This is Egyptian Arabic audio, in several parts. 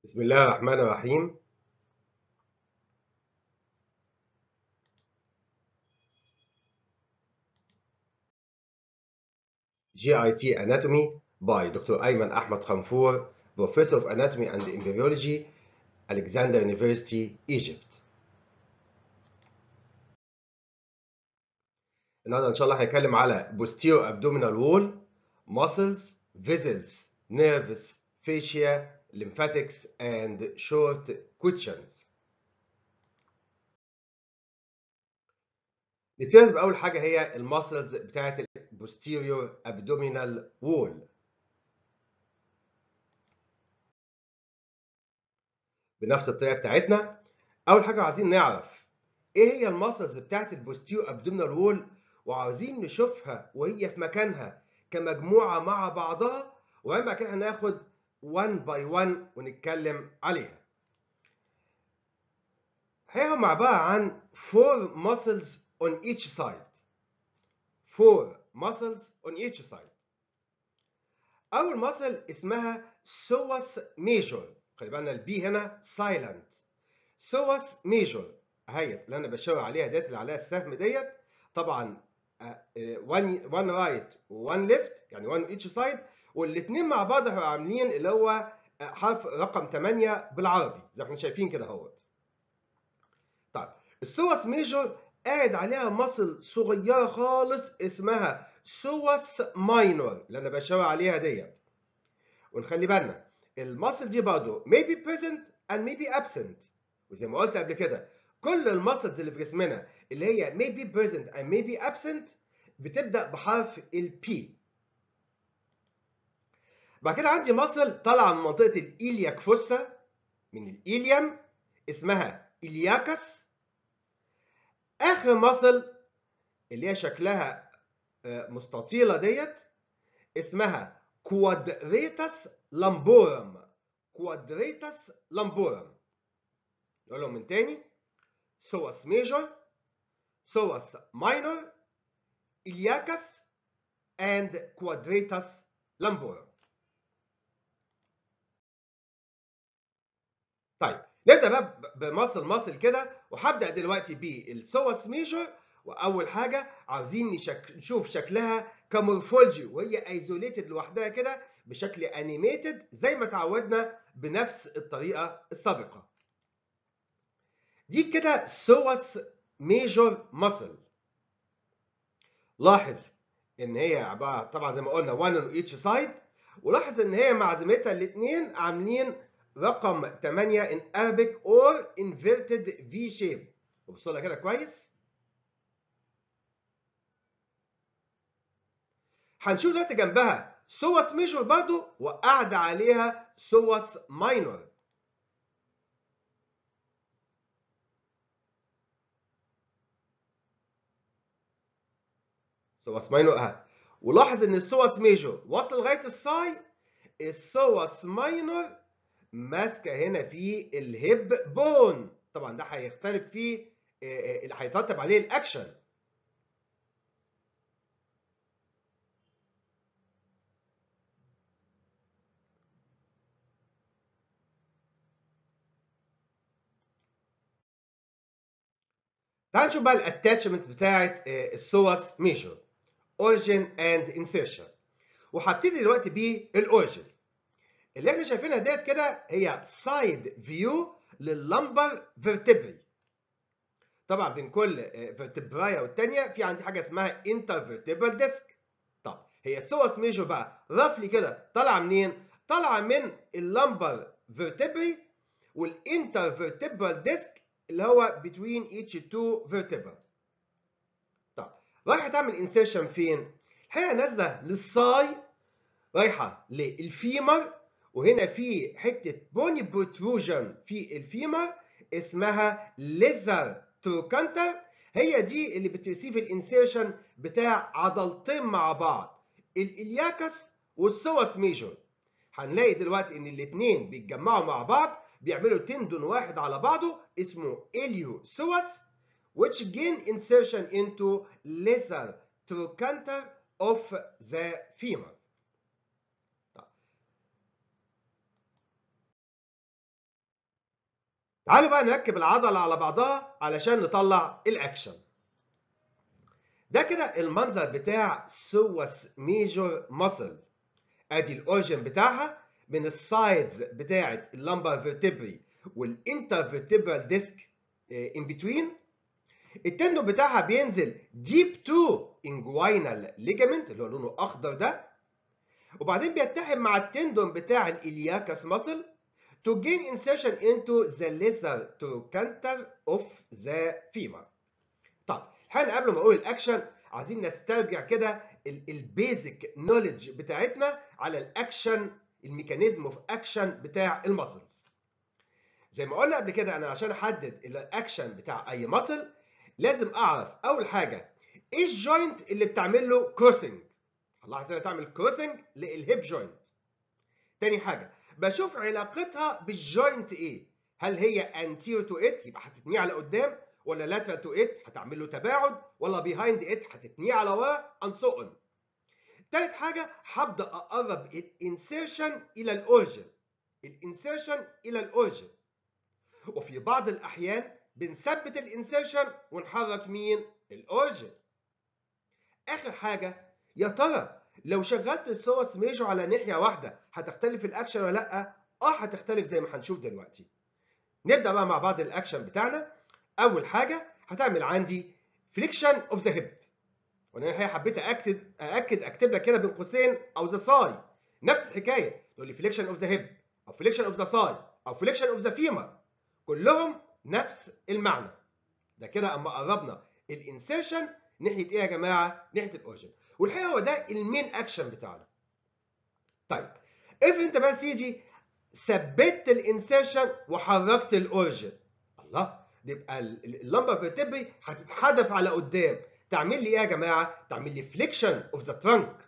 بسم الله الرحمن الرحيم GIT Anatomy by Dr. Ayman Ahmad Khamfour, Professor of Anatomy and Embryology, Alexander University, Egypt. النهارده ان شاء الله هنتكلم على posterior abdominal wall, muscles, vessels, nerves, fascia, lymphatics and short cushions. نبتدي بأول حاجة هي الماسلز بتاعت ال posterior abdominal wall. بنفس الطريقة بتاعتنا أول حاجة عايزين نعرف إيه هي الماسلز بتاعت ال posterior abdominal wall وعاوزين نشوفها وهي في مكانها كمجموعة مع بعضها وبعدين بعد كده هناخد one by one ونتكلم عليها. هي هم عبارة عن four muscles on each side. Four muscles on each side. أول muscle اسمها psoas major. خلي بالنا البي هنا silent. psoas major اهيت اللي أنا بشاور عليها ديت اللي عليها السهم ديت طبعا one one right وone left يعني one each side والاثنين مع بعض هيبقوا عاملين اللي هو حرف رقم 8 بالعربي زي ما احنا شايفين كده اهوت. طيب السوس ميجور قاعد عليها مصل صغيره خالص اسمها سوس ماينور اللي انا بشاور عليها ديت. ونخلي بالنا المصل دي برضه may be present and may be absent وزي ما قلت قبل كده كل المسلز اللي في جسمنا اللي هي may be present and may be absent بتبدا بحرف ال P. بعد كده عندي مصل طالعه من منطقه الإيلياك فوسا من الإيليام اسمها إلياكس آخر مصل اللي هي شكلها مستطيلة ديت اسمها كوادريتاس لامبورم كوادريتاس لامبورم نقولهم من تاني سوس ميجور سوس ماينور إلياكس and كوادريتاس لامبورم طيب نبدا بقى بمصل مصل كده وهبدا دلوقتي بالسوس ميجور واول حاجه عاوزين نشك... نشوف شكلها كمورفولوجي وهي ايزوليتد لوحدها كده بشكل انيميتد زي ما تعودنا بنفس الطريقه السابقه. دي كده سوس ميجور مصل. لاحظ ان هي عباره طبعا زي ما قلنا one on each side ولاحظ ان هي مع زميلتها الاثنين عاملين رقم 8 in Arabic or inverted V shape وبصوا لها كده كويس هنشوف دلوقتي جنبها سوس ميجور برضو وقاعدة عليها سوس ماينور سوس ماينور اهي ولاحظ ان السوس ميجور وصل لغايه الساي السوس ماينور ماسكه هنا في الهيب بون طبعا ده هيختلف فيه اللي هيترتب عليه الاكشن تعال نشوف بقى الاتاتشمنت بتاعت السوس ميجور اوريجين اند انسيرشن وهبتدي دلوقتي بالاوريجين اللي احنا شايفينها ديت كده هي سايد فيو لللمبر فيرتبري طبعا بين كل فيرتبرايه والتانيه في عندي حاجه اسمها انتر فيرتبرال ديسك طب هي السوس ميجور بقى رفلي كده طالعه منين طالعه من اللمبر فيرتبري والانتر فيرتبرال ديسك اللي هو between each two vertebrae طب رايحه تعمل انسيرشن فين الحقيقه نازله للساي رايحه للفيمر وهنا في حته بوني بروتروجن في الفيمر اسمها ليزر تروكانتر هي دي اللي بترسيف الانسيرشن بتاع عضلتين مع بعض الالياكس والسوس ميجور هنلاقي دلوقتي ان الاثنين بيتجمعوا مع بعض بيعملوا تندون واحد على بعضه اسمه اليو سوس which gain insertion into lesser trochanter of the femur تعالوا بقى نركب العضله على بعضها علشان نطلع الاكشن ده كده المنظر بتاع سوس ميجور ماسل ادي الاورجن بتاعها من السايدز بتاعه اللمبر فيرتبري والانترفيرتبرال ديسك ان بتوين التندون بتاعها بينزل ديب تو انجوينال ليجامنت اللي هو لونه اخضر ده وبعدين بيتحد مع التندون بتاع الالياكس ماسل to gain insertion into the lesser trochanter of the femur. طب احنا قبل ما اقول الاكشن عايزين نسترجع كده البيزك نوليدج بتاعتنا على الاكشن الميكانيزم اوف اكشن بتاع المسلز. زي ما قلنا قبل كده انا عشان احدد الاكشن بتاع اي مسل لازم اعرف اول حاجه ايه الجوينت اللي بتعمل له كروسنج الله عايزها تعمل كروسنج للهيب جوينت تاني حاجه بشوف علاقتها بالجوينت ايه هل هي انتير تو ات يبقى هتتنيه على قدام ولا لاترال تو ات هتعمل له تباعد ولا بيهايند ات هتتنيه على ورا ان سو اون تالت حاجه هبدا اقرب الانسيرشن الى الاورجن الانسيرشن الى الاورجن وفي بعض الاحيان بنثبت الانسيرشن ونحرك مين الاورجن اخر حاجه يا ترى لو شغلت السوس ميجو على ناحيه واحده هتختلف الاكشن ولا لا اه هتختلف زي ما هنشوف دلوقتي نبدا بقى مع بعض الاكشن بتاعنا اول حاجه هتعمل عندي فليكشن اوف ذا هيب وانا الحقيقه حبيت اكد اكد اكتب لك كده بين قوسين او ذا ساي نفس الحكايه تقول لي فليكشن اوف ذا هيب او فليكشن اوف ذا ساي او فليكشن اوف ذا فيمر كلهم نفس المعنى ده كده اما قربنا الانسيرشن ناحيه ايه يا جماعه ناحيه الاورجن والحقيقه هو ده المين اكشن بتاعنا طيب اف انت بس يجي ثبت الانسيرشن وحركت الاورجن الله يبقى اللمبر فيرتبري هتتحدف على قدام تعمل لي ايه يا جماعه تعمل لي فليكشن اوف ذا ترانك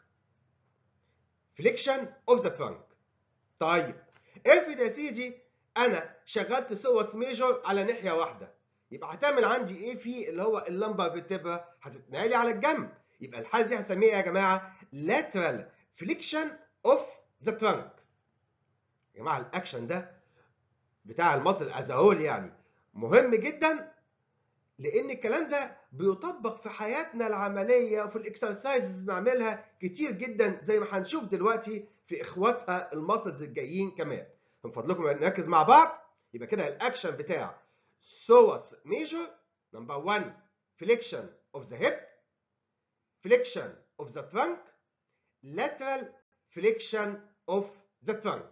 فليكشن اوف ذا ترانك طيب افرض يا سيدي انا شغلت سوس ميجور على ناحيه واحده يبقى هتعمل عندي ايه في اللي هو اللمبر فيرتبرا هتتنقلي على الجنب يبقى الحاله دي هنسميها يا جماعه lateral flexion of the trunk يا جماعه الاكشن ده بتاع المصل از هول يعني مهم جدا لان الكلام ده بيطبق في حياتنا العمليه وفي الاكسرسايزز بنعملها كتير جدا زي ما هنشوف دلوقتي في اخواتها المسلز الجايين كمان من فضلكم نركز مع بعض يبقى كده الاكشن بتاع psoas major number 1 flexion of the hip flexion of the trunk lateral flexion of the trunk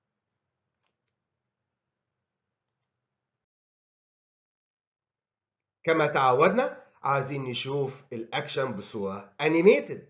كما تعودنا عايزين نشوف الاكشن بصوره انيميتد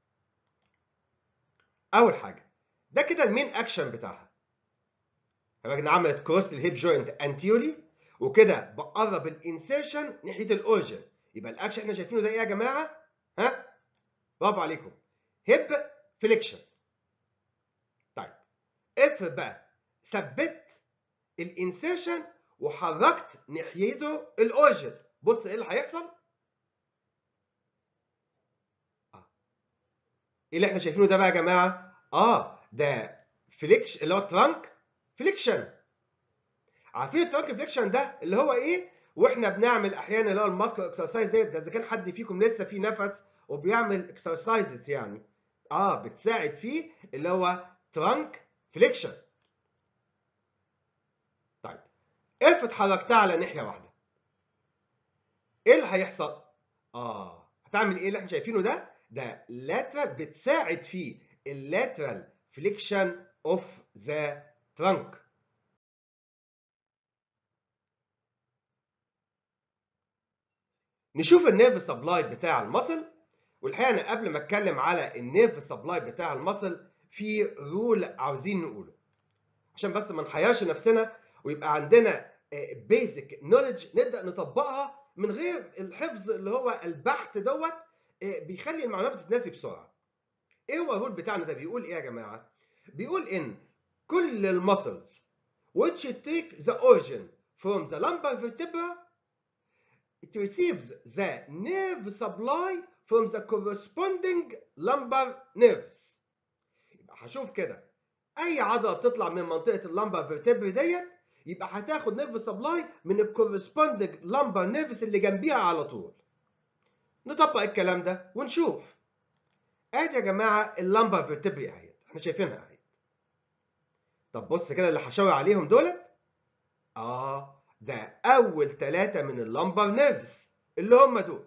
اول حاجه ده كده المين اكشن بتاعها الراجل عملت كروس للهيب جوينت انتيوري وكده بقرب الانسيرشن ناحيه الاورجن يبقى الاكشن احنا شايفينه ده ايه يا جماعه ها برافو عليكم هيب فليكشن طيب اف بقى ثبت الانسيرشن وحركت ناحيته الاورجن بص ايه اللي هيحصل اه ايه اللي احنا شايفينه ده بقى يا جماعه اه ده فليكش اللي هو ترانك فليكشن عارفين الترانك فليكشن ده اللي هو ايه واحنا بنعمل احيانا اللي هو الماسكر اكسرسايز ديت ده اذا كان حد فيكم لسه فيه نفس وبيعمل اكسرسايزز يعني اه بتساعد فيه اللي هو ترانك فليكشن طيب افرض حركتها على ناحيه واحده ايه اللي هيحصل اه هتعمل ايه اللي احنا شايفينه ده ده lateral بتساعد فيه اللاترال فليكشن اوف ذا ترانك نشوف النيرف سبلاي بتاع المصل والحقيقه انا قبل ما اتكلم على النيرف سبلاي بتاع المصل في رول عاوزين نقوله عشان بس ما نحيرش نفسنا ويبقى عندنا بيزك نوليدج نبدا نطبقها من غير الحفظ اللي هو البحث دوت بيخلي المعلومات بتتناسي بسرعه. ايه هو الرول بتاعنا ده بيقول ايه يا جماعه؟ بيقول ان كل المسلز which take the origin from the lumbar vertebra it receives the nerve supply from the corresponding lumbar nerves. يبقى هشوف كده اي عضله بتطلع من منطقه اللمبر فيرتبري ديت يبقى هتاخد نيرف سبلاي من الكورسبوندنج لامبر نيرفس اللي جنبيها على طول نطبق الكلام ده ونشوف ادي يا جماعه اللامبر فيرتبري اهي احنا شايفينها اهي طب بص كده اللي هشاور عليهم دولت اه ده اول ثلاثه من اللامبر نيرفز اللي هم دول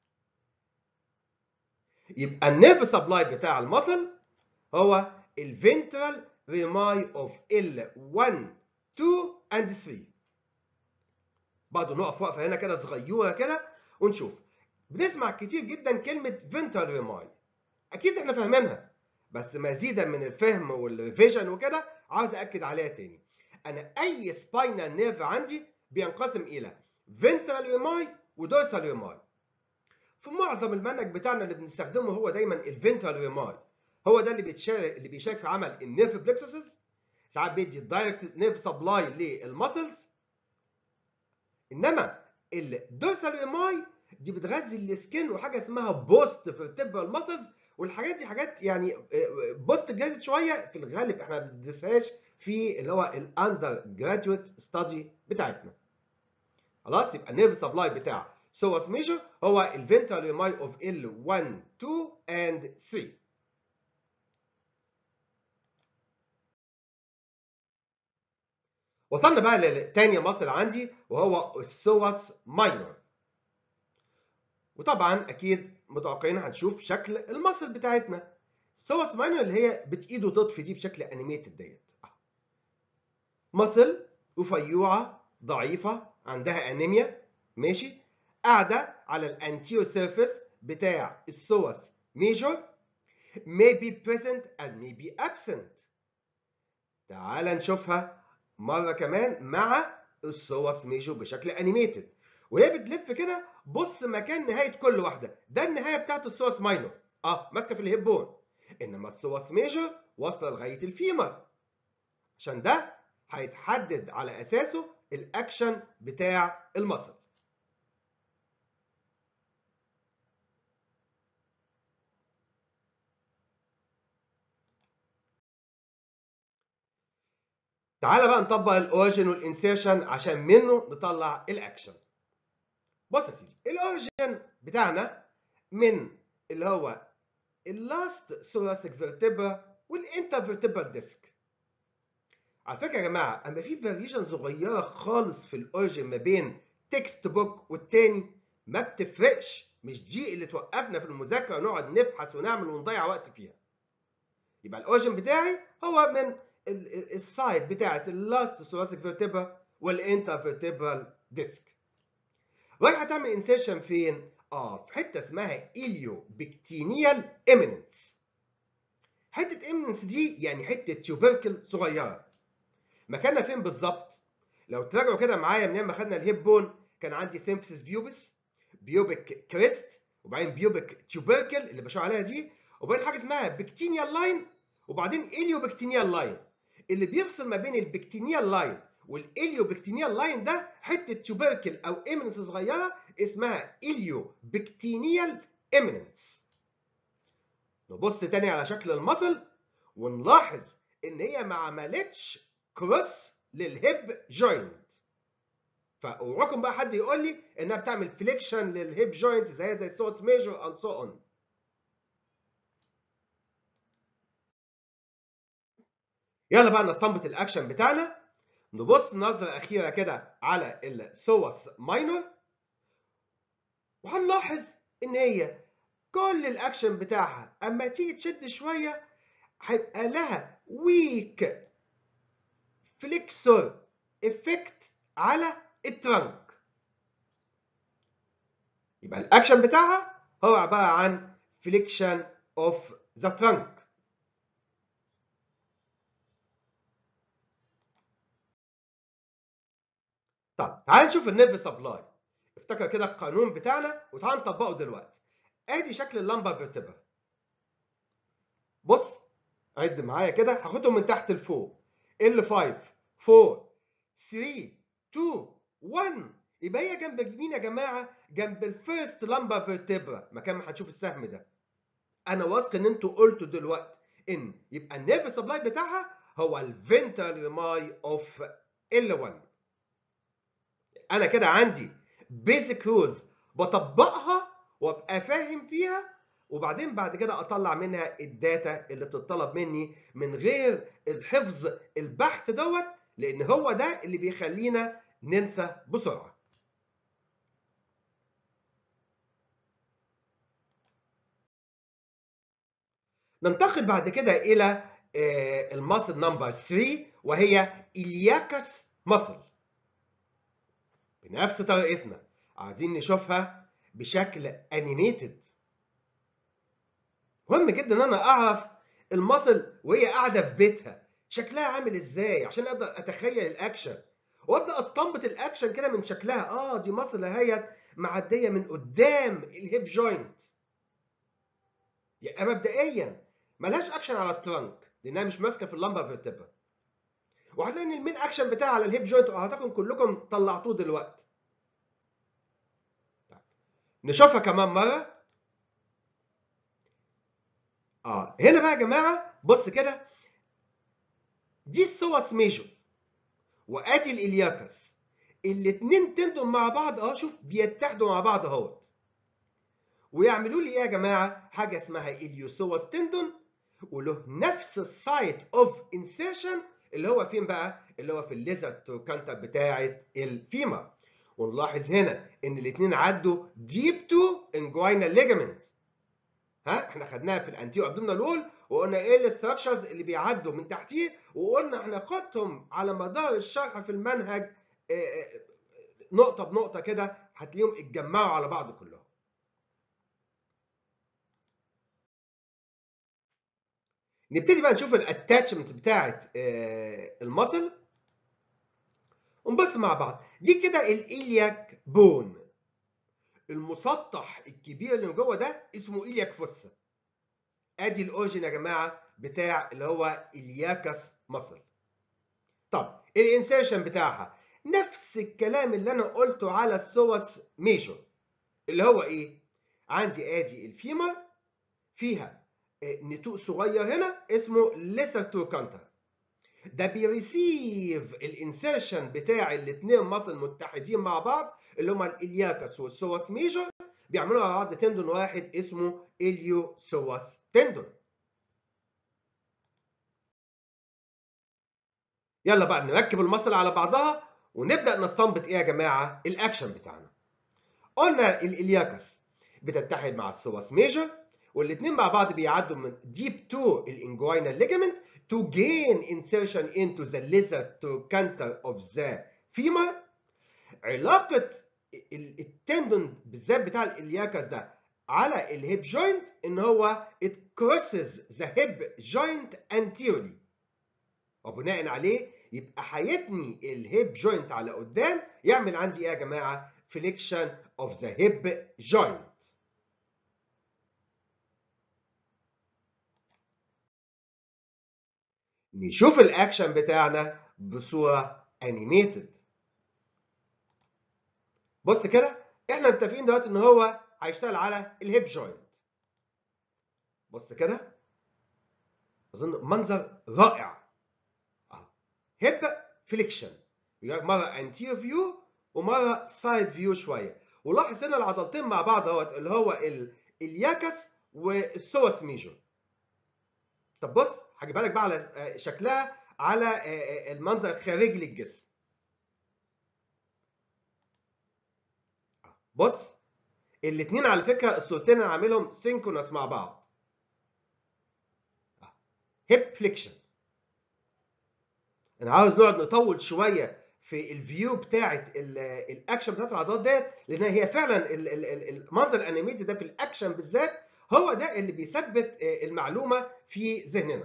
يبقى النيرف سبلاي بتاع المصل هو الفنترال ريماي اوف ال 1 2 and 3 برضه نقف وقفه هنا كده صغيره كده ونشوف بنسمع كتير جدا كلمه فنترال ريماي اكيد احنا فاهمينها بس مزيدا من الفهم والريفيجن وكده عاوز اكد عليها تاني انا اي سباينال نيرف عندي بينقسم الى فنترال ريماي ودورسال ريماي في معظم المنهج بتاعنا اللي بنستخدمه هو دايما الفنترال ريماي هو ده اللي بيتشارك اللي بيشارك في عمل النيرف بلكسسز ساعات بيدي الدايركت نيرف سبلاي للمسلز انما الدورسال ريماي دي بتغذي السكن وحاجه اسمها بوست فيرتبرال ماسلز والحاجات دي حاجات يعني بوست جراديوت شويه في الغالب احنا ما بندرسهاش في اللي هو الاندر جراديويت ستادي بتاعتنا خلاص يبقى النيرف سبلاي بتاع سوس ميجر هو الفنترال ريماي اوف ال 1 2 and 3 وصلنا بقى لتاني مصل عندي وهو السوس ماينور وطبعا اكيد متوقعين هنشوف شكل المصل بتاعتنا السوس ماينور اللي هي بتايد وتطفي دي بشكل انيميتد ديت مصل رفيوعه ضعيفه عندها انيميا ماشي قاعده على الانتيرو سيرفيس بتاع السوس ميجور may be present and may be absent تعال نشوفها مره كمان مع السوس ميجور بشكل انيميتد وهي بتلف كده بص مكان نهايه كل واحده ده النهايه بتاعت السوس ماينور اه ماسكه في الهيب بون انما السوس ميجور واصله لغايه الفيمر عشان ده هيتحدد على اساسه الاكشن بتاع المصل تعالى بقى نطبق الاوريجن والانسيرشن عشان منه نطلع الاكشن بص يا سيدي الاوريجن بتاعنا من اللي هو اللاست ثوراسيك فيرتبرا والانترفيرتبرال ديسك على فكره يا جماعه اما في فاريشن صغيره خالص في الاوريجن ما بين تكست بوك والتاني ما بتفرقش مش دي اللي توقفنا في المذاكره ونقعد نبحث ونعمل ونضيع وقت فيها يبقى الاوريجن بتاعي هو من السايد بتاعت اللاست ثوراسيك فيرتبرا والانترفيرتبرال ديسك رايح هتعمل انسيرشن فين؟ اه في حته اسمها اليو بكتينيال ايميننس حته ايميننس دي يعني حته تيوبركل صغيره مكانها فين بالظبط؟ لو تراجعوا كده معايا من ما خدنا الهيب بون كان عندي سيمفيسيس بيوبس بيوبك كريست وبعدين بيوبك تيوبركل اللي بشاور عليها دي وبعدين حاجه اسمها بكتينيال لاين وبعدين اليو بكتينيال لاين اللي بيفصل ما بين البكتينيال لاين والاليو بكتينيال لاين ده حته تيوبركل او ايمننس صغيره اسمها اليو بكتينيال ايمننس نبص تاني على شكل المصل ونلاحظ ان هي ما عملتش كروس للهيب جوينت فاوعكم بقى حد يقول لي انها بتعمل فليكشن للهيب جوينت زي زي السوس ميجور اند سو اون يلا بقى نستنبط الاكشن بتاعنا نبص نظرة أخيرة كده على السوس ماينور وهنلاحظ إن هي كل الأكشن بتاعها أما تيجي تشد شوية هيبقى لها ويك فليكسور إفكت على الترنك يبقى الأكشن بتاعها هو عبارة عن فليكشن أوف ذا ترنك طب تعال نشوف النيرف سبلاي افتكر كده القانون بتاعنا وتعال نطبقه دلوقتي ادي شكل اللمبر فيرتبرا بص عد معايا كده هاخدهم من تحت لفوق L5 4 3 2 1 يبقى هي جنب مين يا جماعه جنب الفيرست لمبر فيرتبرا مكان ما هنشوف السهم ده انا واثق ان انتوا قلتوا دلوقتي ان يبقى النيرف سبلاي بتاعها هو الفنترال ريماي اوف L1 انا كده عندي بيزك رولز بطبقها وابقى فاهم فيها وبعدين بعد كده اطلع منها الداتا اللي بتطلب مني من غير الحفظ البحث دوت لان هو ده اللي بيخلينا ننسى بسرعه ننتقل بعد كده الى المصل نمبر 3 وهي الياكس مصل بنفس طريقتنا عايزين نشوفها بشكل انيميتد مهم جدا ان انا اعرف المصل وهي قاعده في بيتها شكلها عامل ازاي عشان اقدر اتخيل الاكشن وابدا استنبط الاكشن كده من شكلها اه دي مصل اهيت معديه من قدام الهيب جوينت يبقى مبدئيا ملهاش اكشن على الترنك لانها مش ماسكه في اللمبر فيرتبرا وهتلاقي ان المين اكشن بتاعها على الهيب جوينت وهتكون كلكم طلعتوه دلوقتي نشوفها كمان مره اه هنا بقى يا جماعه بص كده دي السوس ميجور وادي الالياكس الاثنين تندون مع بعض اه شوف بيتحدوا مع بعض اهوت ويعملوا لي ايه يا جماعه حاجه اسمها اليوسوس تندون وله نفس السايت اوف انسيرشن اللي هو فين بقى اللي هو في الليزر تروكانتا بتاعه الفيمر ونلاحظ هنا ان الاثنين عدوا ديب تو انجوينال ليجامنت ها احنا خدناها في الانتيو ابدومينال وول وقلنا ايه الاستراكشرز اللي بيعدوا من تحتيه وقلنا احنا خدتهم على مدار الشرح في المنهج نقطه بنقطه كده هتلاقيهم اتجمعوا على بعض كلهم نبتدي بقى نشوف الاتاتشمنت بتاعه المصل ونبص مع بعض دي كده الالياك بون المسطح الكبير اللي من جوه ده اسمه الياك فوسا ادي الاورجن يا جماعه بتاع اللي هو الياكس مصل طب الانسيرشن بتاعها نفس الكلام اللي انا قلته على السوس ميجور اللي هو ايه عندي ادي الفيمر فيها نتوء صغير هنا اسمه ليسر تروكانتر ده بيريسيف الانسيرشن بتاع الاثنين مصل متحدين مع بعض اللي هما الالياكس والسوس ميجر بيعملوا على بعض تندون واحد اسمه اليو سوس تندون يلا بقى نركب المصل على بعضها ونبدا نستنبط ايه يا جماعه الاكشن بتاعنا قلنا الالياكس بتتحد مع السوس ميجر والاثنين مع بعض بيعدوا من deep to الانجوينال ligament to gain insertion into the lizard trochanter of the femur علاقة التندون بالذات بتاع الالياكس ده على الهيب جوينت ان هو it crosses the hip joint anteriorly وبناء عليه يبقى هيتني الهيب جوينت على قدام يعمل عندي ايه يا جماعه flexion of the hip joint نشوف الاكشن بتاعنا بصوره انيميتد بص كده احنا متفقين دلوقتي ان هو هيشتغل على الهيب جوينت بص كده اظن منظر رائع هيب فليكشن مره انتير فيو ومره سايد فيو شويه ولاحظ هنا العضلتين مع بعض اهوت اللي هو الياكس والسوس ميجور طب بص هجيبها لك بقى على شكلها على المنظر الخارجي للجسم بص الاثنين على فكره الصورتين انا عاملهم سينكرونس مع بعض هيب فليكشن انا عاوز نقعد نطول شويه في الفيو بتاعه الاكشن بتاعت العضلات ديت لان هي فعلا المنظر الانيميتي ده في الاكشن بالذات هو ده اللي بيثبت المعلومه في ذهننا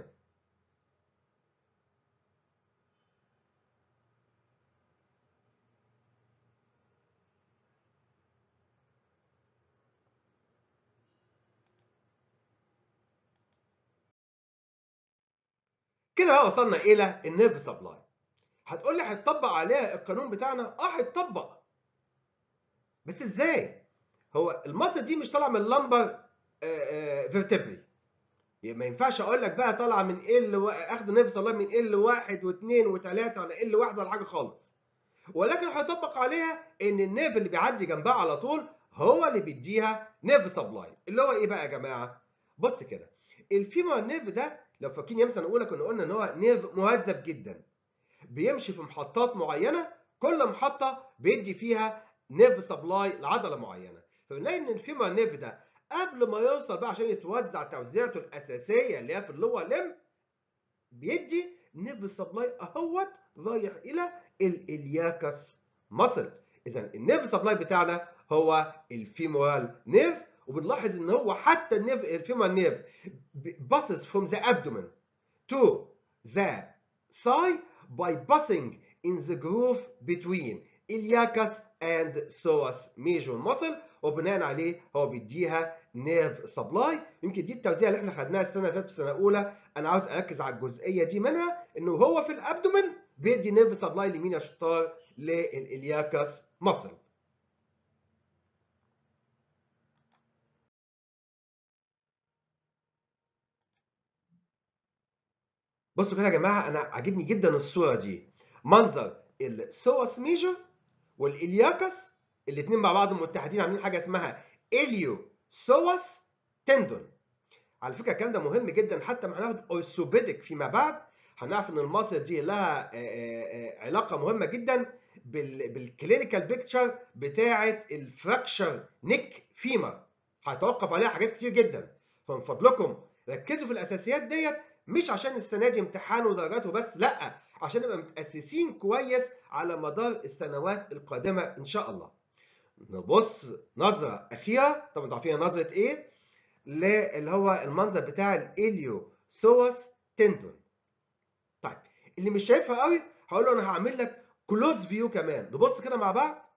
كده بقى وصلنا الى النيرف سبلاي هتقول لي هيتطبق عليها القانون بتاعنا اه هيتطبق بس ازاي هو المصل دي مش طالعه من اللمبر فيرتبري ما ينفعش اقول لك بقى طالعه من ال و... اخد نيرف سبلاي من ال واحد واثنين وثلاثه ولا ال واحد ولا حاجه خالص ولكن هيطبق عليها ان النيرف اللي بيعدي جنبها على طول هو اللي بيديها نيرف سبلاي اللي هو ايه بقى يا جماعه بص كده الفيمور نيرف ده لو فاكرين يا سنه اولى كنا قلنا ان هو نيرف مهذب جدا بيمشي في محطات معينه كل محطه بيدي فيها نيرف سبلاي لعضله معينه فبنلاقي ان الفيمور نيرف ده قبل ما يوصل بقى عشان يتوزع توزيعته الاساسيه اللي هي في اللور ليم بيدي نيرف سبلاي اهوت رايح الى الالياكس ماسل اذا النيرف سبلاي بتاعنا هو الفيمورال نيرف وبنلاحظ ان هو حتى النيرف الفيمورال نيرف passes from the abdomen to the thigh by passing in the groove between iliacus and psoas major muscle وبناء عليه هو بيديها نيرف سبلاي يمكن دي التوزيع اللي احنا خدناها السنه اللي فاتت في السنه الاولى انا عاوز اركز على الجزئيه دي منها انه هو في الابدومن بيدي نيرف سبلاي لمين يا شطار للالياكس مصل بصوا كده يا جماعه انا عاجبني جدا الصوره دي منظر السوس ميجر والالياكس الاثنين مع بعض متحدين عاملين حاجه اسمها اليو سوس تندون على فكره الكلام ده مهم جدا حتى ما هناخد اورثوبيديك فيما بعد هنعرف ان المصل دي لها علاقه مهمه جدا بالكلينيكال بيكتشر بتاعه الفراكشر نيك فيمر هيتوقف عليها حاجات كتير جدا فمن فضلكم ركزوا في الاساسيات ديت مش عشان السنه دي امتحان ودرجاته بس لا عشان نبقى متاسسين كويس على مدار السنوات القادمه ان شاء الله نبص نظره اخيره طبعا عارفين نظره ايه اللي هو المنظر بتاع الاليو سوس تندون طيب اللي مش شايفها قوي هقول له انا هعمل لك كلوز فيو كمان نبص كده مع بعض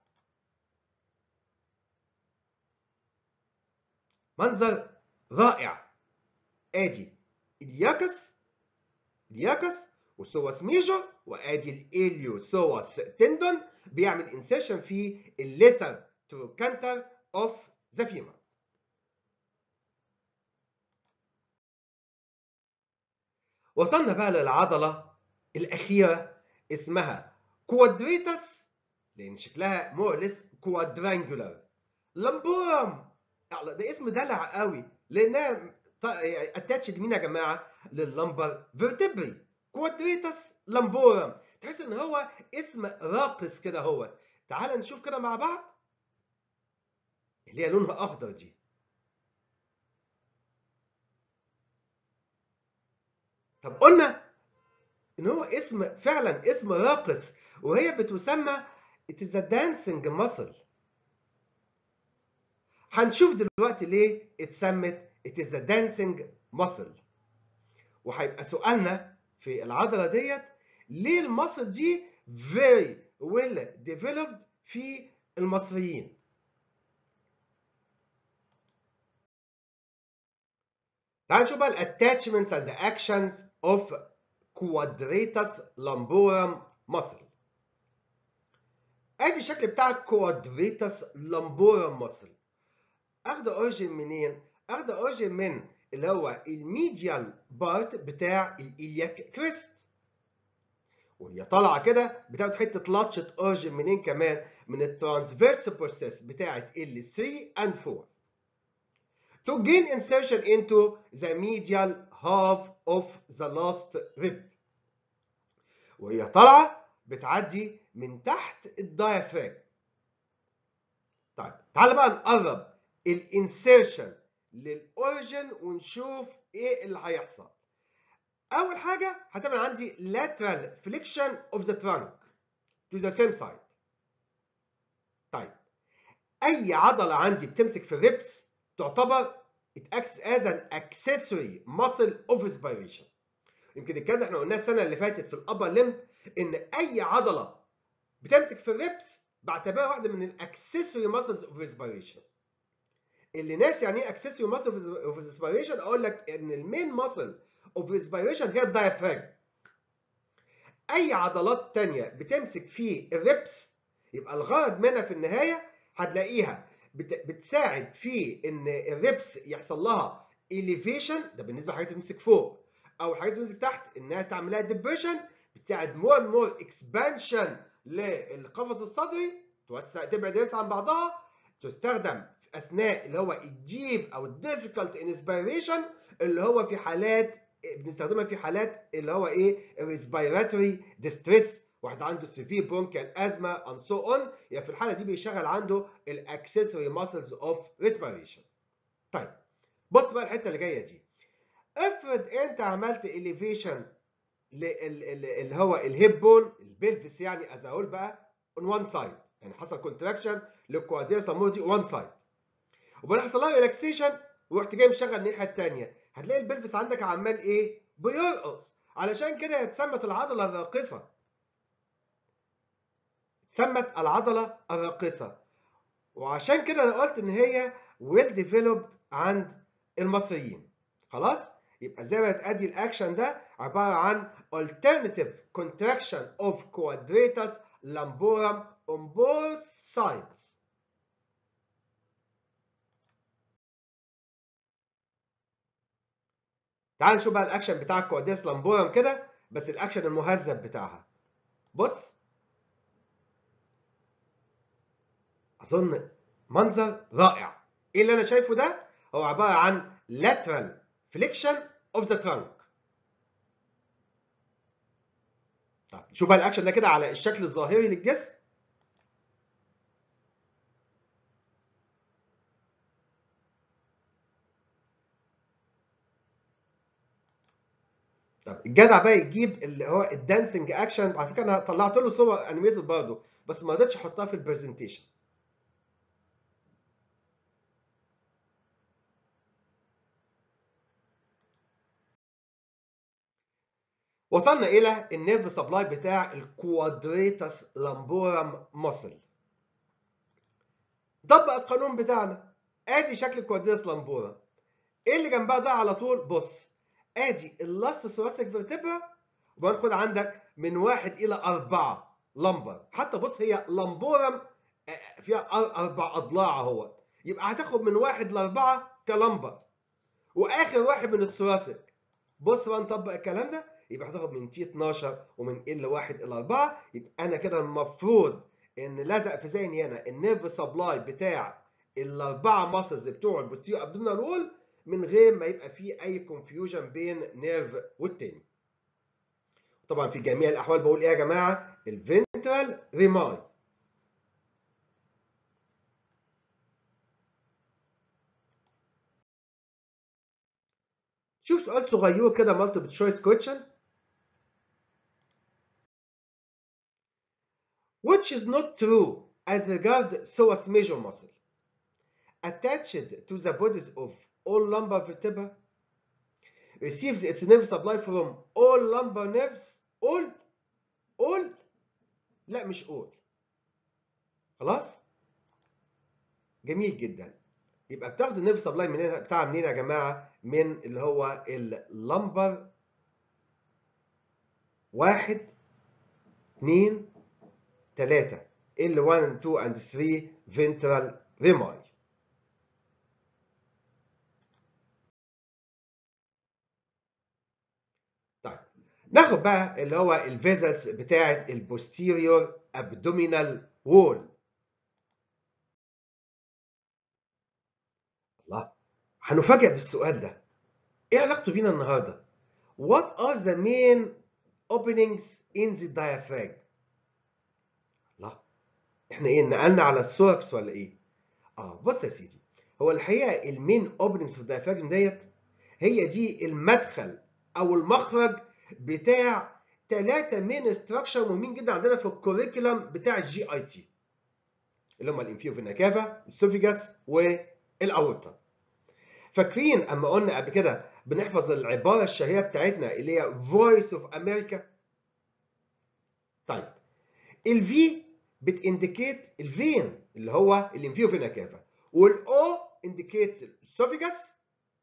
منظر رائع ادي الياكس الياكس والسوس ميجر وادي الاليو سوس تندون بيعمل انسيشن في الليسر تروكانتر اوف ذا فيمر وصلنا بقى للعضله الاخيره اسمها كوادريتس لان شكلها مورلس كوادرانجولار لامبورم ده اسم دلع قوي لانها اتاتش لمين يا جماعه لللمبر فيرتبري كوادريتس لامبورم تحس ان هو اسم راقص كده هو تعال نشوف كده مع بعض اللي هي لونها اخضر دي طب قلنا ان هو اسم فعلا اسم راقص وهي بتسمى it is a dancing muscle هنشوف دلوقتي ليه اتسمت it is a dancing muscle وهيبقى سؤالنا في العضله ديت ليه المصل دي very well developed في المصريين تعال نشوف بقى الاتاتشمنتس اند اكشنز of quadratus lumborum muscle ادي الشكل بتاع quadratus lumborum muscle اخده اوريجين منين اخده اوريجين من اللي هو الميديال بارت بتاع الإلياك كريست وهي طالعه كده بتاخد حته لاتشة اوريجين منين كمان من الترانسفيرس بروسيس بتاعه ال 3 and 4 to gain insertion into the medial half of the last rib وهي طالعه بتعدي من تحت الدايفراجم طيب تعال بقى نقرب الانسيرشن للاوريجن ونشوف ايه اللي هيحصل اول حاجه هتعمل عندي lateral flexion of the trunk to the same side طيب اي عضله عندي بتمسك في الريبس تعتبر it acts as an accessory muscle of respiration يمكن الكلام ده احنا قلناه السنه اللي فاتت في الابر ليمب ان اي عضله بتمسك في الريبس بعتبرها واحده من الاكسسوري ماسلز اوف ريسبيريشن اللي ناس يعني ايه اكسسوري ماسل اوف ريسبيريشن اقول لك ان المين ماسل اوف ريسبيريشن هي الدايفراجم اي عضلات تانية بتمسك في الريبس يبقى الغرض منها في النهايه هتلاقيها بتساعد في ان الريبس يحصل لها elevation ده بالنسبه لحاجات بتمسك فوق او حاجات بتمسك تحت انها تعمل لها ديبريشن بتساعد مور مور اكسبانشن للقفص الصدري توسع تبعد النفس عن بعضها تستخدم في اثناء اللي هو الديب او الديفيكالت انسبيريشن اللي هو في حالات بنستخدمها في حالات اللي هو ايه ريسبيراتوري ديستريس واحد عنده سيفير برونكال ازمه ان سو اون يعني في الحاله دي بيشغل عنده الاكسسوري ماسلز اوف ريسبيريشن طيب بص بقى الحته اللي جايه دي افرض انت عملت اليفيشن اللي هو الهيب بون البلفس يعني از اقول بقى اون وان سايد يعني حصل كونتراكشن للكوادريس لامودي وان سايد وبعدين حصل لها ريلاكسيشن ورحت جاي مشغل الناحيه الثانيه هتلاقي البلفس عندك عمال ايه بيرقص علشان كده اتسمت العضله الراقصه اتسمت العضله الراقصه وعشان كده انا قلت ان هي ويل ديفلوبد عند المصريين خلاص يبقى زي ما تأدي الاكشن ده عباره عن alternative contraction of quadratus lumborum on both sides تعال نشوف بقى الاكشن بتاع الكوادريتس لامبورم كده بس الاكشن المهذب بتاعها بص اظن منظر رائع ايه اللي انا شايفه ده هو عباره عن lateral flexion of the trunk طيب شوف بقى الاكشن ده كده على الشكل الظاهري للجسم طب الجدع بقى يجيب اللي هو الدانسنج اكشن على فكره انا طلعت له صور انيميتد برضه بس ما قدرتش احطها في البرزنتيشن وصلنا الى النيرف سبلاي بتاع الكوادريتاس لامبورم ماسل طبق القانون بتاعنا ادي شكل الكوادريتاس لامبورم ايه اللي جنبها ده على طول بص ادي اللاست ثوراسيك فيرتبرا وبناخد عندك من واحد الى اربعه لمبر حتى بص هي لامبورم فيها اربع اضلاع اهو يبقى هتاخد من واحد لاربعه كلمبر واخر واحد من الثوراسيك بص بقى نطبق الكلام ده يبقى هتاخد من تي 12 ومن ال 1 الى 4 يبقى انا كده المفروض ان لزق في ذهني هنا النيرف سبلاي بتاع الاربعه ماسلز بتوع البوستيريو ابدومينال وول من غير ما يبقى في اي كونفيوجن بين نيرف والتاني. طبعا في جميع الاحوال بقول ايه يا جماعه؟ الفنترال ريماي. شوف سؤال صغير كده مالتيبل تشويس كويشن which is not true as regard psoas major muscle attached to the bodies of all lumbar vertebra receives its nerve supply from all lumbar nerves all all لا مش all خلاص جميل جدا يبقى بتاخد النيرف سبلاي منين بتاعها منين يا جماعه من اللي هو اللمبر واحد اتنين تلاتة L1 and 2 and 3 ventral rami طيب ناخد بقى اللي هو الفيزلز بتاعة البوستيريور ابدومينال وول الله هنفاجئ بالسؤال ده ايه علاقته بينا النهارده What are the main openings in the diaphragm الله احنا ايه نقلنا على السوركس ولا ايه اه بص يا سيدي هو الحقيقه المين اوبننجز في الدايفراجم ديت هي دي المدخل او المخرج بتاع ثلاثه مين ستراكشر مهمين جدا عندنا في الكوريكولم بتاع الجي اي تي اللي هم الانفيو فينا كافا السوفيجاس والاورطه فاكرين اما قلنا قبل كده بنحفظ العباره الشهيره بتاعتنا اللي هي فويس اوف امريكا طيب الفي بتindicate الفين اللي هو الانفيو فينا كافا والاو indicates السوفيجاس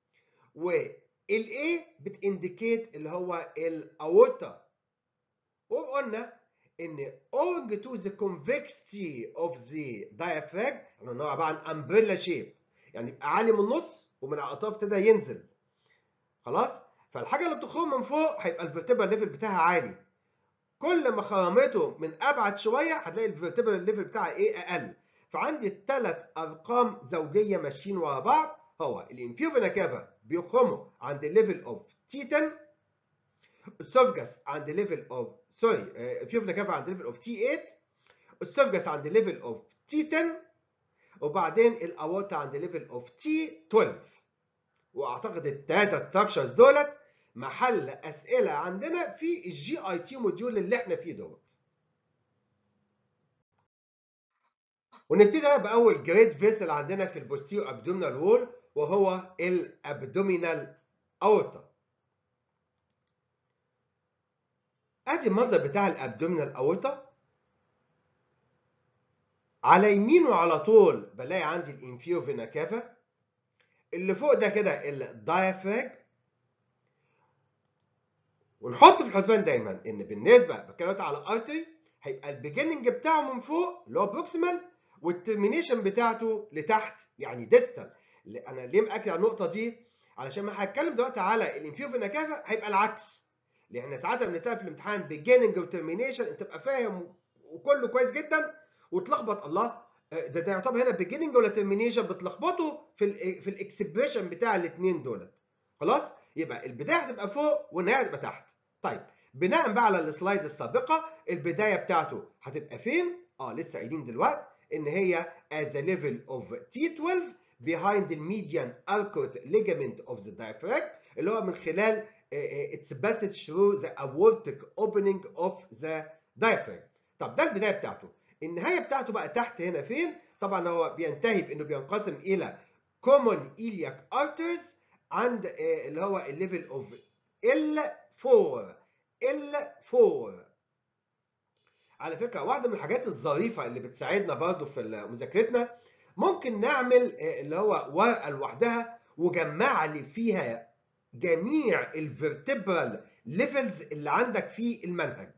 والاي بتindicate اللي هو الاورطه وقلنا ان owing to the convexity of the diaphragm احنا عباره عن umbrella shape يعني يبقى عالي من النص ومن على الاطراف ابتدى ينزل خلاص فالحاجه اللي بتخرج من فوق هيبقى الفيرتبرال ليفل بتاعها عالي كل ما خرمته من ابعد شويه هتلاقي الفيرتبرال ليفل بتاعها ايه اقل فعندي الثلاث ارقام زوجيه ماشيين ورا بعض هو الانفيو فينا كافا بيخرموا عند الليفل اوف تي 10 السوفجاس عند ليفل اوف سوري الانفيو فينا كافا عند ليفل اوف تي 8 السوفجاس عند ليفل اوف تي 10 وبعدين الاورتا عند ليفل اوف تي 12 واعتقد الثلاثه ستراكشرز دولت محل اسئله عندنا في الجي اي تي موديول اللي احنا فيه دوت ونبتدي بقى باول جريد فيسل عندنا في البوستيرو ابدومينال وول وهو الابدومينال اورتا ادي المنظر بتاع الابدومينال اورتا على يمينه على طول بلاقي عندي الانفيو فينا كافا اللي فوق ده كده الدايافراج ونحط في الحسبان دايما ان بالنسبه بتكلم على الارتري هيبقى البيجننج بتاعه من فوق اللي هو بروكسيمال والترمينيشن بتاعته لتحت يعني ديستال انا ليه مأكد على النقطه دي علشان ما هتكلم دلوقتي على الانفيو فينا كافا هيبقى العكس لان احنا ساعات بنتكلم في الامتحان بيجننج وترمينيشن انت تبقى فاهم وكله كويس جدا وتلخبط الله ده ده يعتبر هنا بيجننج ولا ترمينيشن بتلخبطوا في ال في الاكسبريشن بتاع الاثنين دولت خلاص يبقى البدايه هتبقى فوق والنهايه هتبقى تحت طيب بناء بقى على السلايد السابقه البدايه بتاعته هتبقى فين اه لسه قايلين دلوقتي ان هي at the level of T12 behind the median arcuate ligament of the diaphragm اللي هو من خلال its passage through the aortic opening of the diaphragm طب ده البدايه بتاعته النهايه بتاعته بقى تحت هنا فين طبعا هو بينتهي بانه بينقسم الى common iliac arteries عند اللي هو الليفل اوف L4 L4 على فكره واحده من الحاجات الظريفه اللي بتساعدنا برضو في مذاكرتنا ممكن نعمل اللي هو ورقه لوحدها وجمع لي فيها جميع الفيرتبرال ليفلز اللي عندك في المنهج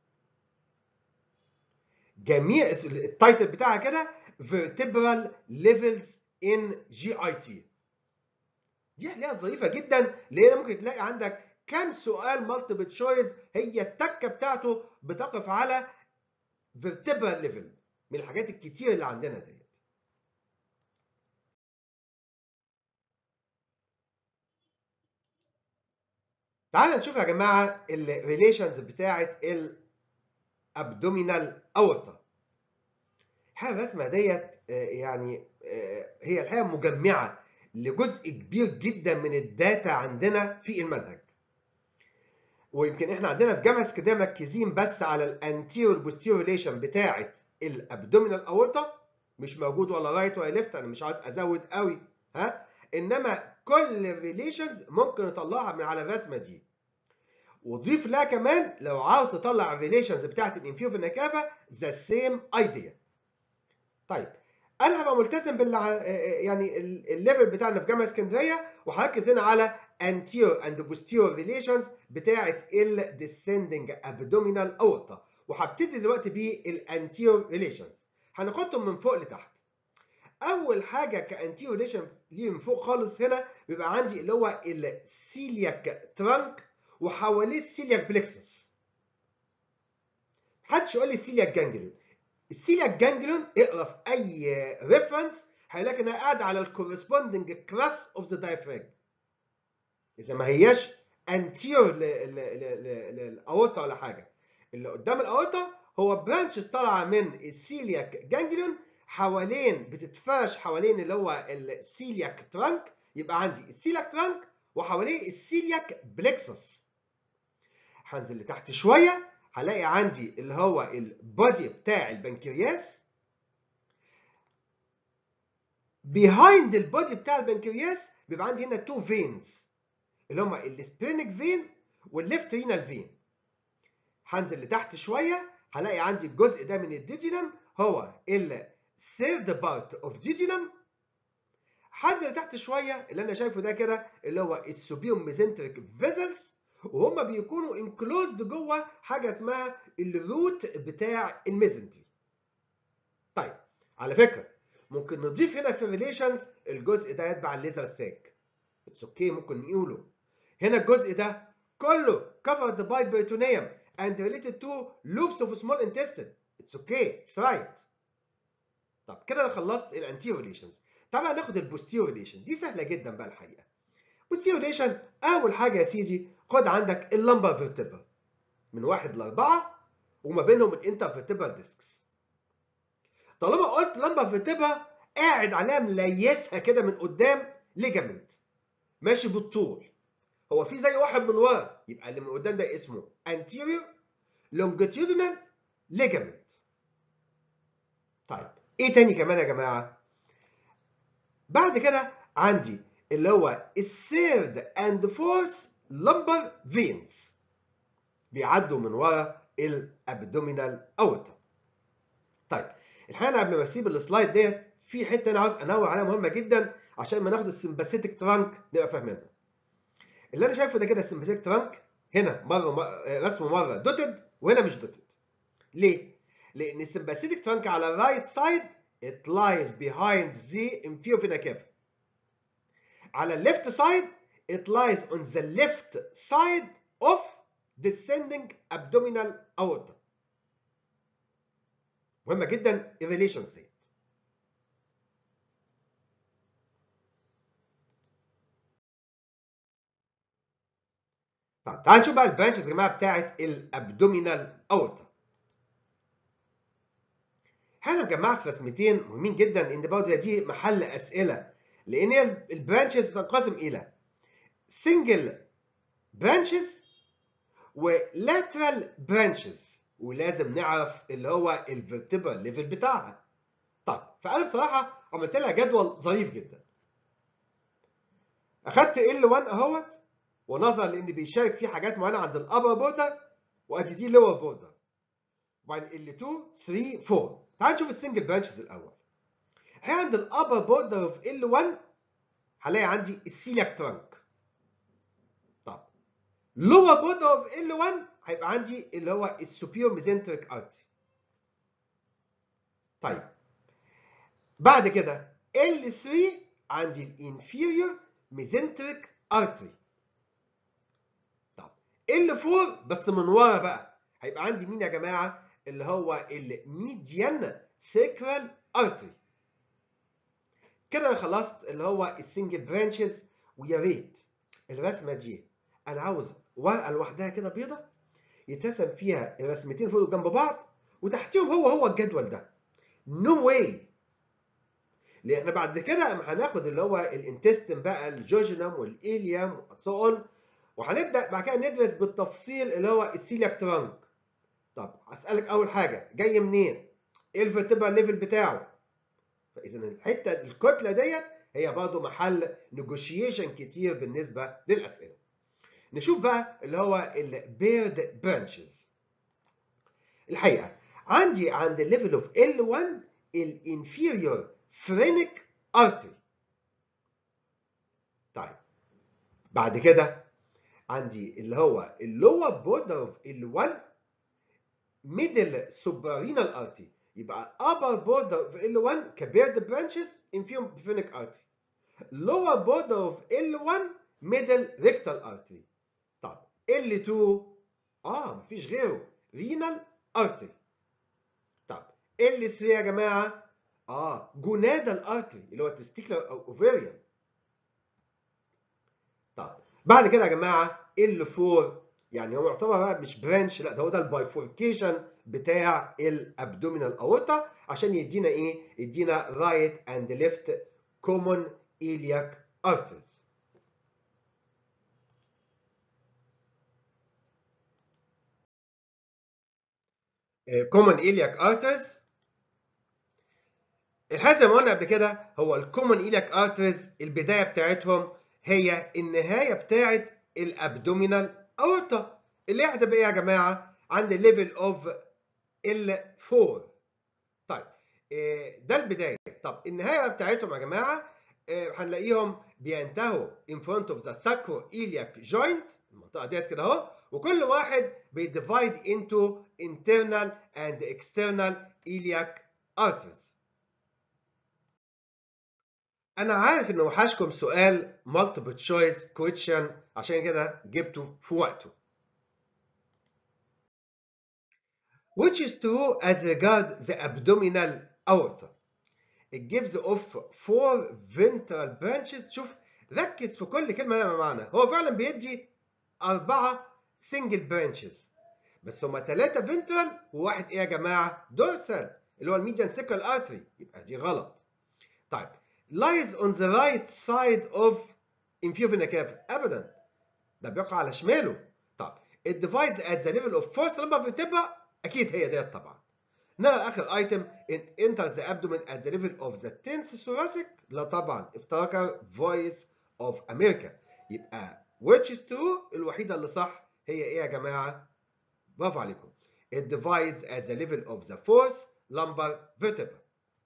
جميع التايتل بتاعها كده vertebral levels in GIT دي هتلاقيها ظريفه جدا لان ممكن تلاقي عندك كام سؤال مالتيبل تشويس هي التكه بتاعته بتقف على vertebral level من الحاجات الكتير اللي عندنا ديت تعال نشوف يا جماعه الريليشنز بتاعه الابدومينال اورتا الحقيقه الرسمه ديت يعني هي الحقيقه مجمعه لجزء كبير جدا من الداتا عندنا في المنهج ويمكن احنا عندنا في جامعه اسكندريه مركزين بس على الانتيريور بوستيريور ريليشن بتاعه الابدومينال اورتا مش موجود ولا رايت ولا ليفت انا مش عايز ازود قوي ها انما كل الريليشنز ممكن نطلعها من على الرسمه دي وضيف لها كمان لو عاوز تطلع الريليشنز بتاعت الانفيو في النكافه ذا سيم ايديا طيب انا هبقى ملتزم بال يعني الليفل بتاعنا في جامعه اسكندريه وهركز هنا على anterior and posterior relations بتاعه ال descending abdominal aorta وهبتدي دلوقتي بالانتيريور ريليشنز هناخدهم من فوق لتحت اول حاجه كانتيريور ريليشن ليه من فوق خالص هنا بيبقى عندي اللي هو السيلياك ترانك وحواليه السيلياك بلكسس محدش يقول لي السيلياك جانجليون السيلياك جانجليون اقرا في اي ريفرنس هيلاقي انها قاعده على الكورسبوندنج كراس اوف ذا دايفراج اذا ما هياش انتير للاورتا ولا حاجه اللي قدام الاورتا هو برانشز طالعه من السيلياك جانجليون حوالين بتتفرش حوالين اللي هو السيلياك ترانك يبقى عندي السيلياك ترانك وحواليه السيلياك بلكسس هنزل لتحت شويه هلاقي عندي اللي هو البادي بتاع البنكرياس behind البادي بتاع البنكرياس بيبقى عندي هنا تو فينز اللي هما السبرينك فين والليفت رينال فين هنزل لتحت شويه هلاقي عندي الجزء ده من الديجينم هو الثيرد بارت اوف ديجينم هنزل لتحت شويه اللي انا شايفه ده كده اللي هو السوبيوم ميزنتريك فيزلز وهم بيكونوا انكلوزد جوه حاجه اسمها الروت بتاع الميزنتري. طيب على فكره ممكن نضيف هنا في الريليشنز الجزء ده يتبع الليزر ساك. اتس اوكي ممكن نقوله. هنا الجزء ده كله covered by peritoneum and related to loops of small intestine it's okay it's right طب كده انا خلصت الانتيريور ريليشنز طبعا ناخد البوستيريور ريليشن دي سهله جدا بقى الحقيقه بوستيريور ريليشن اول حاجه يا سيدي خد عندك اللمبر فيرتبر من واحد لاربعه وما بينهم الانترفيرتبر ديسكس طالما قلت لمبر فيرتبر قاعد عليها مليسها كده من قدام ليجامنت ماشي بالطول هو في زي واحد من ورا يبقى اللي من قدام ده اسمه anterior longitudinal ligament طيب ايه تاني كمان يا جماعه بعد كده عندي اللي هو الثيرد اند فورث lumbar veins بيعدوا من ورا الابدومينال اورتا طيب الحقيقه قبل ما اسيب السلايد ديت في حته انا عاوز انوه عليها مهمه جدا عشان ما ناخد السمباثيتك ترانك نبقى فاهمينها اللي انا شايفه ده كده السمباثيتك ترانك هنا مره, مرة رسمه مره دوتد وهنا مش دوتد ليه لان السمباثيتك ترانك على الرايت سايد it lies behind the inferior vena cava على الليفت سايد it lies on the left side of descending abdominal aorta مهمه جدا الريليشنز ديت طب تعال نشوف بقى البرانشز يا جماعه بتاعت الابدومينال اورتا احنا مجمعها في رسمتين مهمين جدا لان برضه دي محل اسئله لان هي البرانشز بتنقسم الى سنجل برانشز ولاترال برانشز ولازم نعرف اللي هو الفيرتبرال ليفل بتاعها طيب فانا بصراحه عملت لها جدول ظريف جدا اخدت ال1 اهوت ونظرا لان بيشارك فيه حاجات معينه عند الابر بوردر وادي دي لور بوردر وبعدين ال2 3 4 تعال نشوف السنجل برانشز الاول هي عند الابر بوردر اوف ال1 هلاقي عندي السيلياك ترانك طب لور بوردر اوف ال1 هيبقى عندي اللي هو السوبيور ميزنتريك ارتري طيب بعد كده ال3 عندي الانفيريور ميزنتريك ارتري طب ال4 بس من ورا بقى هيبقى عندي مين يا جماعه اللي هو الميديان سيكرال ارتري كده انا خلصت اللي هو السنجل برانشز ويا ريت الرسمه دي انا عاوز ورقه لوحدها كده بيضه يترسم فيها الرسمتين فوق جنب بعض وتحتيهم هو هو الجدول ده نو no واي لان بعد كده هناخد اللي هو الانتستين بقى الجوجينم والإيليوم وسو اون وهنبدا بعد كده ندرس بالتفصيل اللي هو السيلياك ترانك طب هسالك اول حاجه جاي منين ايه الفيرتبرال ليفل بتاعه فاذا الحته الكتله ديت هي برضه محل نيجوشيشن كتير بالنسبه للاسئله نشوف بقى اللي هو البيرد برانشز الحقيقه عندي عند الليفل اوف L1 الانفيريور فرينك ارتري طيب بعد كده عندي اللي هو اللور بوردر اوف L1 ميدل سوبرينال ارتري يبقى upper border of L1 كبيرد برانشز inferior phrenic artery lower border of L1 middle rectal artery طب L2 اه مفيش غيره renal artery طب L3 يا جماعه اه gonadal artery اللي هو testicular او ovarian طب بعد كده يا جماعه L4 يعني هو يعتبر بقى مش برانش لا ده هو ده البايفوركيشن بتاع الابدومينال اورتا عشان يدينا ايه؟ يدينا رايت اند ليفت كومون ايلياك ارترز. كومون ايلياك ارترز الحاجه زي ما قلنا قبل كده هو الكومون ايلياك ارترز البدايه بتاعتهم هي النهايه بتاعت الابدومينال اورتا اللي هي هتبقى ايه يا جماعه؟ عند الليفل اوف ال4 طيب ده البدايه طب النهايه بتاعتهم يا جماعه هنلاقيهم بينتهوا in front of the sacroiliac joint المنطقه ديت كده اهو وكل واحد بيديفايد into internal and external iliac arteries انا عارف ان وحشكم سؤال multiple choice question عشان كده جبته في وقته which is true as regards the abdominal aorta. It gives off four ventral branches. شوف ركز في كل كلمة لها معنى. هو فعلا بيدي أربعة single branches. بس هما ثلاثة فنترال وواحد إيه يا جماعة؟ دورسال اللي هو الميديان سيكل ارتري يبقى دي غلط. طيب lies on the right side of inferior vena cava أبدا ده بيقع على شماله. طب it divides at the level of first lumbar vertebra أكيد هي ديت طبعا. نرى آخر ايتم it enters the abdomen at the level of the tenth thoracic لا طبعا افتكر voice of America يبقى which is true الوحيدة اللي صح هي ايه يا جماعة؟ برافو عليكم. It divides at the level of the fourth lumbar vertebra.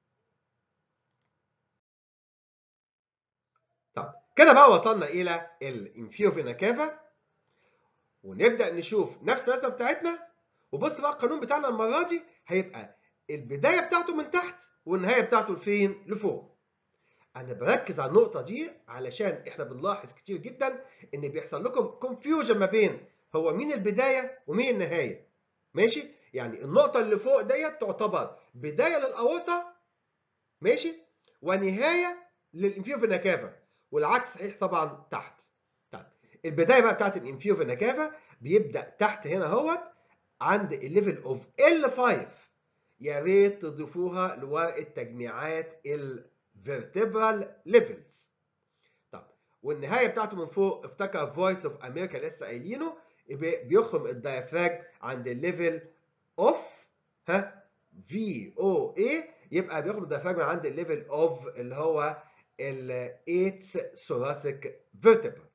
طب كده بقى وصلنا إلى الانفيرو فينا كافا ونبدأ نشوف نفس الرسمة بتاعتنا وبص بقى القانون بتاعنا المرة دي هيبقى البداية بتاعته من تحت والنهاية بتاعته لفين؟ لفوق. أنا بركز على النقطة دي علشان إحنا بنلاحظ كتير جدا إن بيحصل لكم كونفيوجن ما بين هو مين البداية ومين النهاية. ماشي؟ يعني النقطة اللي فوق ديت تعتبر بداية للأورطة ماشي؟ ونهاية للإنفيرو فينا كافا والعكس صحيح طبعا تحت. طيب البداية بقى بتاعت الإنفيرو فينا كافا بيبدأ تحت هنا اهوت عند الليفل اوف L5 يا ريت تضيفوها لورقة تجميعات الفيرتبرال ليفلز. طب والنهاية بتاعته من فوق افتكر فويس اوف امريكا لسه قايلينه بيخرم الدايفراج عند الليفل اوف ها في او اي يبقى بيخرم الدايفراج من عند الليفل اوف اللي هو الايتس ثوراسيك فيرتبرا.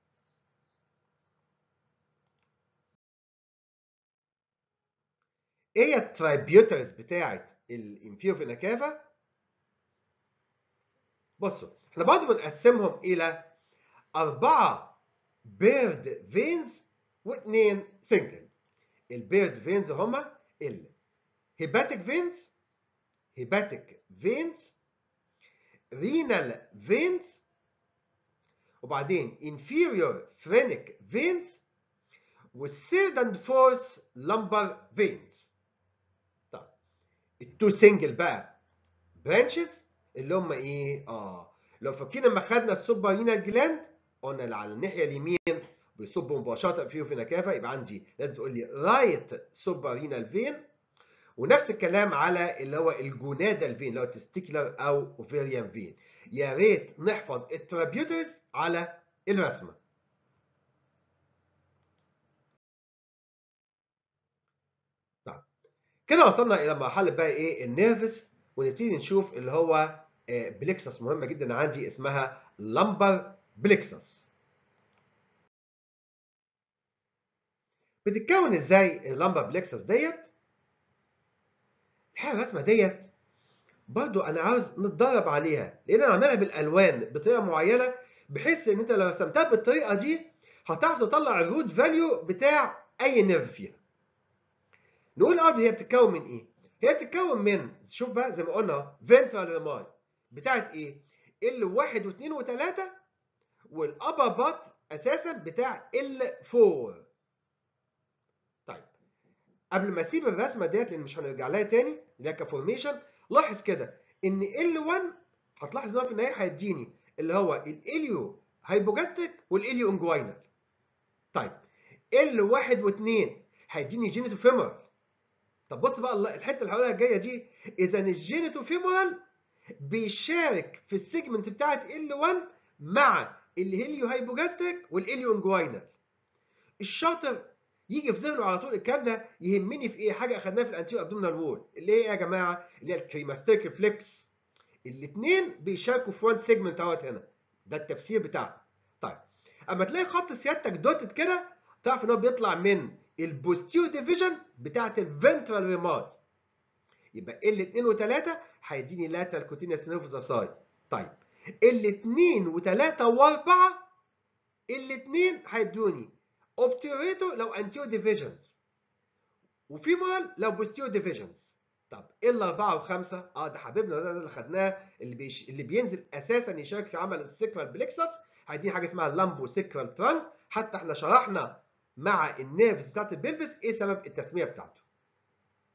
ايه هي الترايبيوترز بتاعت الانفيرو فينا كافا؟ بصوا احنا برضه بنقسمهم الى أربعة بيرد فينز واثنين سنجل. البيرد فينز هما الهيباتيك فينز هيباتيك فينز رينال فينز وبعدين inferior phrenic veins والثيرد اند فورث lumbar veins. التو سنجل بقى برانشز اللي هم ايه؟ اه لو فاكرين لما خدنا السوبرينال جلاند قلنا اللي على الناحيه اليمين بيصب مباشره فيه فينا كافا يبقى عندي لازم تقول لي رايت سوبرينال فين ونفس الكلام على اللي هو الجونادال فين اللي هو تستيكولار او اوفيريان فين يا ريت نحفظ الترابيوترز على الرسمه كده وصلنا الى مرحله بقى ايه النيرفس ونبتدي نشوف اللي هو بليكسس مهمه جدا عندي اسمها لمبر بليكسس بتتكون ازاي اللمبر بليكسس ديت الحقيقه الرسمه ديت برضو انا عاوز نتدرب عليها لان انا عاملها بالالوان بطريقه معينه بحيث ان انت لو رسمتها بالطريقه دي هتعرف تطلع الروت فاليو بتاع اي نيرف فيها نقول الاول هي بتتكون من ايه؟ هي بتتكون من شوف بقى زي ما قلنا فنترال ريماي بتاعت ايه؟ ال1 و2 و3 والابر بات اساسا بتاع ال4 طيب قبل ما اسيب الرسمه ديت لان مش هنرجع لها تاني اللي هي كفورميشن لاحظ كده ان ال1 هتلاحظ ان هو في النهايه هيديني اللي هو الاليو هايبوجاستيك والاليو انجوينال طيب ال1 و2 هيديني جينيتو فيمورال طب بص بقى الحته اللي هقولها الجايه دي اذا الجينيتو فيمورال بيشارك في السيجمنت بتاعت ال1 مع الهيليو هايبوجاستيك والاليو انجوينال الشاطر يجي في ذهنه على طول الكلام ده يهمني في ايه حاجه اخدناها في الانتيرو ابدومينال وول اللي هي ايه يا جماعه اللي هي الكريماستيك ريفلكس الاثنين بيشاركوا في وان سيجمنت اهوت هنا ده التفسير بتاعه طيب اما تلاقي خط سيادتك دوتد كده تعرف ان هو بيطلع من البوستيرو ديفيجن بتاعت الفنترال ريماي يبقى ال2 و3 هيديني لاترال كوتينيوس نيرفوس اساي طيب ال2 و3 و4 الاثنين هيدوني اوبتيوريتو لو انتيرو ديفيجنز وفيمورال لو بوستيرو ديفيجنز طب ايه الاربعه وخمسه؟ اه ده حبيبنا ده اللي خدناه اللي بيش... اللي بينزل اساسا يشارك في عمل السكرال بليكسس هيديني حاجه اسمها لامبو سكرال ترانك حتى احنا شرحنا مع النيرفز بتاعت البلفس ايه سبب التسميه بتاعته.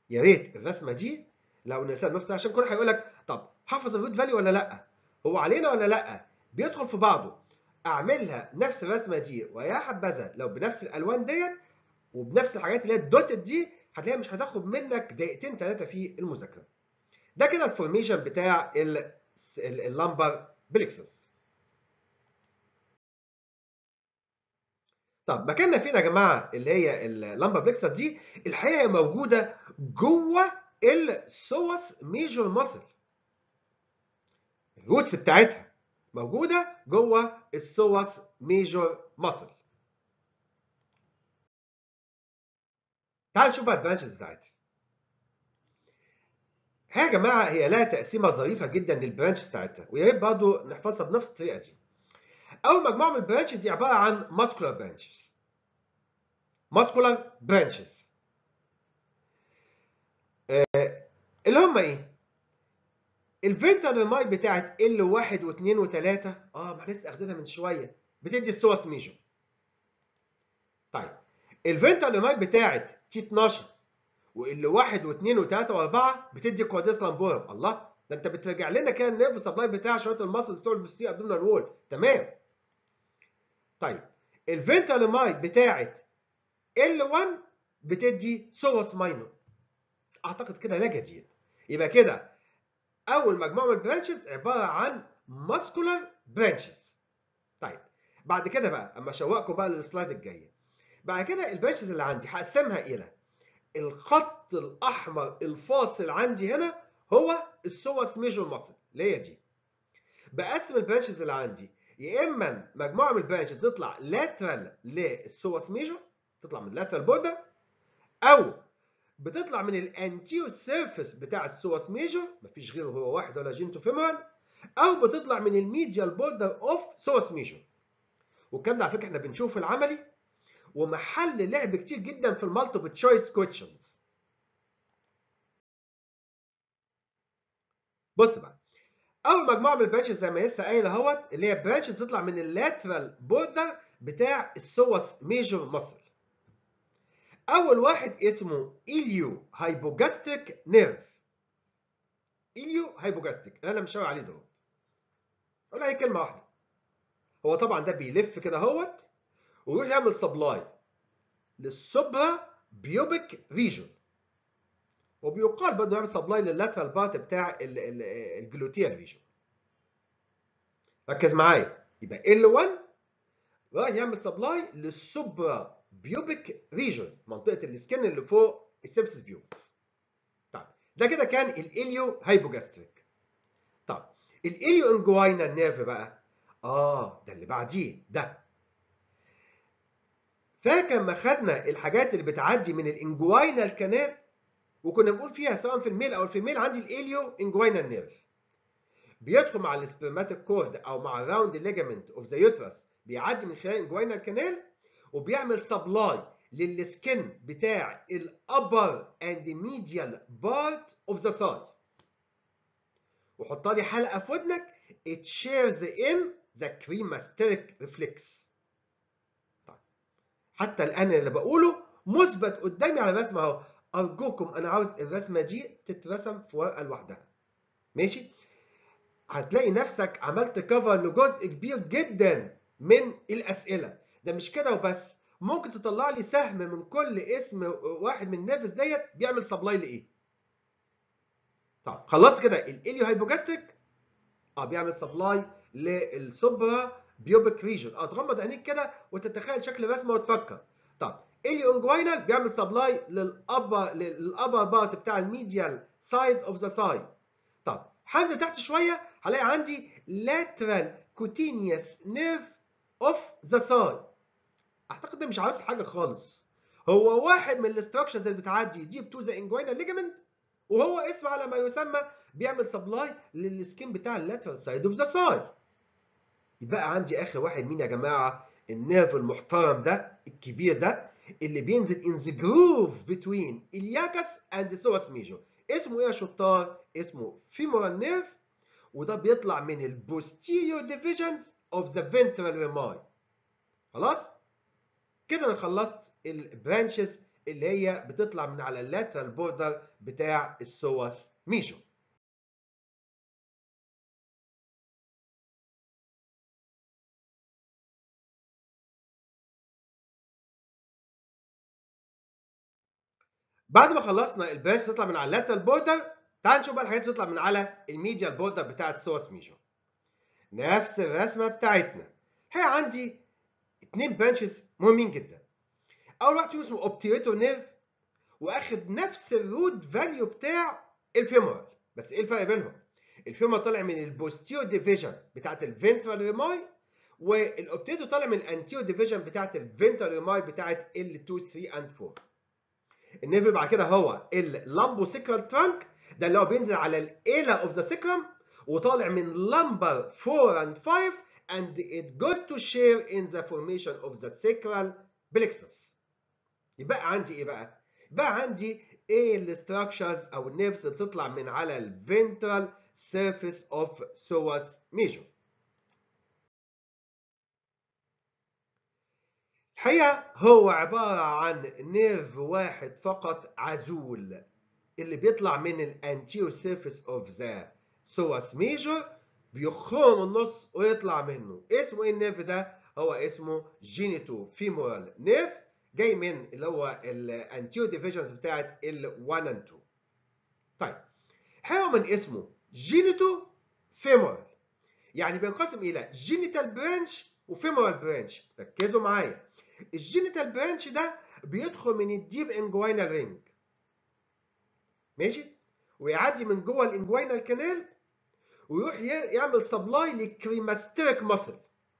يا ريت الرسمه دي لو نسال نفسه عشان كل هيقول لك طب حافظ الروت فاليو ولا لا هو علينا ولا لا بيدخل في بعضه اعملها نفس الرسمه دي ويا حبذا لو بنفس الالوان ديت وبنفس الحاجات اللي هي الدوتد دي هتلاقيها مش هتاخد منك دقيقتين ثلاثه في المذاكره ده كده الفورميشن بتاع اللمبر بليكسس طب مكاننا فين يا جماعه اللي هي اللمبر بليكسس دي الحقيقه هي موجوده جوه السوس ميجور ماسل الروتس بتاعتها موجوده جوه السوس ميجور ماسل تعال نشوف بقى البرانشز بتاعتها ها يا جماعه هي لها تقسيمه ظريفه جدا للبرانشز بتاعتها ويا ريت برضه نحفظها بنفس الطريقه دي اول مجموعه من البرانشز دي عباره عن ماسكولار برانشز ماسكولار برانشز اللي هم ايه الفنترال ماي بتاعت ال 1 و2 و3 اه ما احنا لسه اخدينها من شويه بتدي السوس ميجو طيب الفنترال ماي بتاعت تي 12 واللي 1 و2 و3 و4 بتدي كوادرس لامبورم الله ده انت بترجع لنا كده النيرف سبلاي بتاع شويه الماسلز بتوع البوستير ابدومينال وول تمام طيب الفنترال ماي بتاعت ال1 بتدي سوس ماينور اعتقد كده لا جديد يبقى كده اول مجموعه من البرانشز عباره عن ماسكولار برانشز طيب بعد كده بقى اما اشوقكم بقى للسلايد الجايه بعد كده البرانشز اللي عندي هقسمها الى الخط الاحمر الفاصل عندي هنا هو السوس ميجور ماسل اللي هي دي بقسم البرانشز اللي عندي يا اما مجموعه من البرانشز تطلع لاترال للسوس ميجور تطلع من اللاترال بوردر او بتطلع من الانتيو سيرفيس بتاع السوس ميجور مفيش غيره هو واحد ولا جينتو فيمورال او بتطلع من الميديال بوردر اوف سوس ميجور والكلام ده على فكره احنا بنشوفه العملي ومحل لعب كتير جدا في المالتيبل تشويس كويشنز بص بقى اول مجموعه من البرانشز زي ما لسه قايل اهوت اللي هي برانشز تطلع من اللاترال بوردر بتاع السوس ميجور ماسل اول واحد اسمه إليو هايبوجاستريك نيرف إليو هايبوجاستريك اللي انا مشاور عليه دوت اقول عليه كلمه واحده هو طبعا ده بيلف كده اهوت ويروح يعمل سبلاي للسوبرا بيوبيك ريجون وبيقال برضه يعمل سبلاي لللاترال بارت بتاع الجلوتيال ريجون ركز معايا يبقى L1 راح يعمل سبلاي للسوبرا بيوبيك ريجون منطقه السكن اللي فوق السبسس بيوبس طيب ده كده كان الاليو هايبوجاستريك طب الاليو انجوينال نيرف بقى اه ده اللي بعديه ده فاكر ما خدنا الحاجات اللي بتعدي من الانجوينال كانال وكنا بنقول فيها سواء في الميل او الفيميل عندي الاليو انجوينال نيرف بيدخل مع السبرماتيك كورد او مع الراوند ليجامنت اوف ذا يوترس بيعدي من خلال الانجوينال كانال وبيعمل سبلاي للسكن بتاع الابر اند ميديال بارت اوف ذا سايد وحط لي حلقه في ودنك it shares in the cremasteric reflex طيب حتى الان اللي بقوله مثبت قدامي على الرسمه اهو ارجوكم انا عاوز الرسمه دي تترسم في ورقه لوحدها ماشي هتلاقي نفسك عملت كفر لجزء كبير جدا من الاسئله ده مش كده وبس ممكن تطلع لي سهم من كل اسم واحد من النيرفز ديت بيعمل سبلاي لايه طب خلصت كده الاليو هايبوجاستريك اه بيعمل سبلاي للسوبرا بيوبيك ريجن اه تغمض عينيك كده وتتخيل شكل الرسمه وتفكر طب اليو انجوينال بيعمل سبلاي للابر للابر بارت بتاع الميديال سايد اوف ذا سايد طب هنزل تحت شويه هلاقي عندي lateral cutaneous nerve of the side اعتقد ده مش عاوز حاجه خالص هو واحد من الاستراكشرز اللي بتعدي ديب تو ذا انجوينال ليجمنت وهو اسم على ما يسمى بيعمل سبلاي للسكين بتاع اللاترال سايد اوف ذا سايد يبقى عندي اخر واحد مين يا جماعه النيرف المحترم ده الكبير ده اللي بينزل in the groove between الياكس and the psoas major اسمه ايه يا شطار اسمه femoral nerve وده بيطلع من ال posterior divisions of the ventral rami خلاص كده انا خلصت البرانشز اللي هي بتطلع من على اللاترال بوردر بتاع السوس ميجور بعد ما خلصنا البرانش تطلع من على اللاترال بوردر تعال نشوف بقى الحاجات بتطلع من على الميديال بوردر بتاع السوس ميجور نفس الرسمه بتاعتنا هي عندي اتنين برانشز مهمين جدا اول واحد فيهم اسمه اوبتيريتور نيرف واخد نفس الروت فاليو بتاع الفيمورال بس ايه الفرق بينهم الفيمورال طالع من البوستيريور ديفيجن بتاعت الفنترال ريماي والاوبتيريتور طالع من الانتيريور ديفيجن بتاعت الفنترال ريماي بتاعت L2 3 and 4 النيرف بعد كده هو اللامبو سيكرال ترانك ده اللي هو بينزل على الايلا اوف ذا سيكرم وطالع من لمبر 4 and 5 and it goes to share in the formation of the sacral plexus يبقى عندي ايه بقى بقى عندي ايه الستراكشرز او النيرفز اللي بتطلع من على الفنترال سيرفيس اوف سوس ميجور الحقيقه هو عباره عن نيرف واحد فقط عزول اللي بيطلع من الانتيريور سيرفيس اوف ذا سوس ميجور بيخرم من النص ويطلع منه اسمه ايه النيرف ده هو اسمه جينيتو فيمورال نيرف جاي من اللي هو الانتيريور ديفيجنز بتاعت ال 1 and 2 طيب حاجه من اسمه جينيتو فيمورال يعني بينقسم الى جينيتال برانش وفيمورال برانش ركزوا معايا الجينيتال برانش ده بيدخل من الديب انجوينال رينج ماشي ويعدي من جوه الانجوينال كانال ويروح يعمل سبلاي للكريماستريك ماسل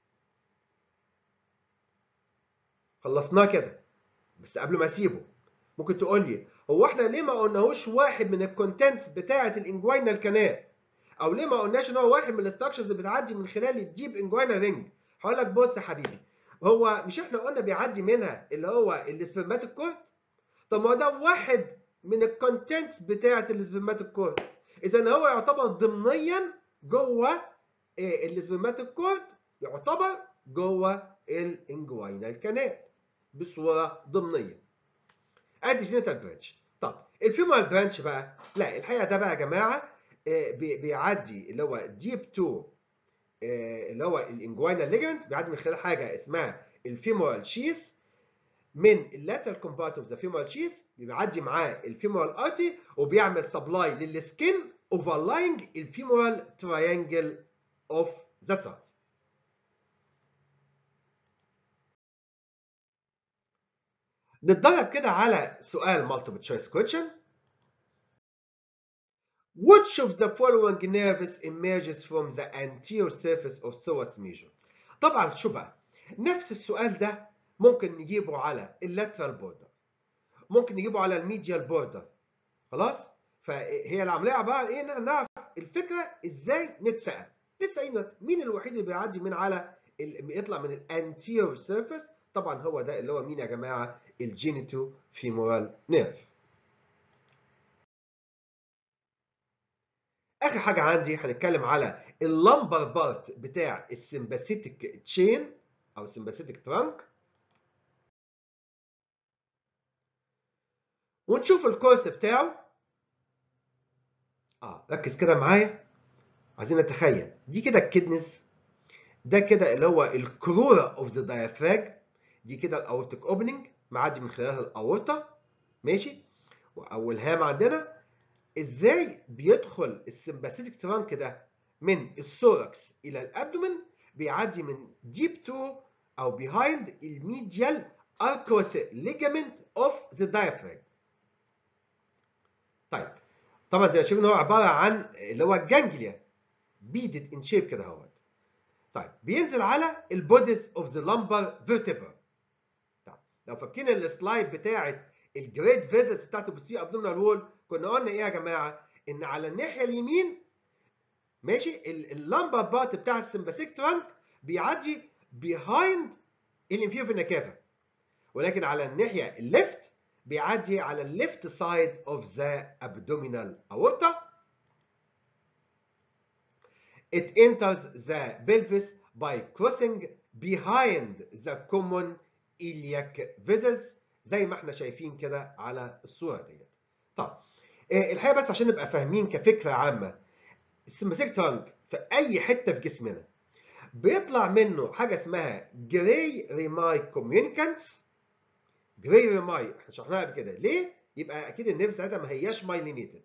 خلصناه كده بس قبل ما اسيبه ممكن تقول لي هو احنا ليه ما قلناهوش واحد من الكونتنتس بتاعه الانجوينال كانال او ليه ما قلناش ان هو واحد من الاستراكشرز اللي بتعدي من خلال الديب انجوينال رينج هقول لك بص يا حبيبي هو مش احنا قلنا بيعدي منها اللي هو السبرماتيك كورد طب ما هو ده واحد من الكونتنتس بتاعه السبرماتيك كورد اذا هو يعتبر ضمنيا جوه السبرماتيك كورد يعتبر جوه الانجوينال كانال بصوره ضمنيه ادي جينيتال برانش طب الفيمورال برانش بقى لا الحقيقه ده بقى يا جماعه بيعدي اللي هو ديب تو اللي هو الانجوينال ليجمنت بيعدي من خلال حاجه اسمها الفيمورال شيس من اللاترال كومبارت اوف ذا فيمورال شيس بيعدي معاه الفيمورال ارتي وبيعمل سبلاي للسكين overlying الفيمورال تراينجل اوف ذا سايد نتدرب كده على سؤال multiple choice question Which of the following nerves emerges from the anterior surface of psoas major? طبعا شو بقى؟ نفس السؤال ده ممكن نجيبه على اللاترال بوردر ممكن نجيبه على الميديال بوردر خلاص؟ فهي العمليه عباره عن ايه؟ ان نعرف الفكره ازاي نتسال نتسال مين الوحيد اللي بيعدي من على يطلع من الانتيريور سيرفيس طبعا هو ده اللي هو مين يا جماعه؟ الجينيتو فيمورال نيرف اخر حاجه عندي هنتكلم على اللمبر بارت بتاع السمباثيتك تشين او السمباثيتك ترانك ونشوف الكورس بتاعه اه ركز كده معايا عايزين نتخيل دي كده الكدنس ده كده اللي هو الكرورة اوف ذا دايافراج دي كده الاورتيك اوبننج معدي من خلالها الاورطه ماشي واول هام عندنا ازاي بيدخل السمباثيتك ترانك ده من الثوركس الى الابدومن بيعدي من ديب تو او بيهايند الميديال اركوت ليجامنت اوف ذا diaphragm طيب طبعا زي ما شايفين هو عباره عن اللي هو الجانجليا بيدد ان شيب كده اهوت طيب بينزل على البوديز اوف ذا لمبر فيرتبرا طيب لو فاكرين السلايد بتاعت الجريد فيزلز بتاعت البوستير ابدومينال وول كنا قلنا ايه يا جماعه ان على الناحيه اليمين ماشي اللمبر بارت بتاع السمباثيك ترانك بيعدي بيهايند الانفيرو فينا كافا ولكن على الناحيه الليفت بيعدي على الليفت سايد اوف ذا abdominal aorta it enters the pelvis by crossing behind the common iliac vessels زي ما احنا شايفين كده على الصوره ديت طب الحقيقه بس عشان نبقى فاهمين كفكره عامه السمباثيك ترانك في اي حته في جسمنا بيطلع منه حاجه اسمها جراي ريماي كوميونيكانتس جراي ريماي احنا شرحناها قبل كده ليه يبقى اكيد النيرف ساعتها ما هياش مايلينيتد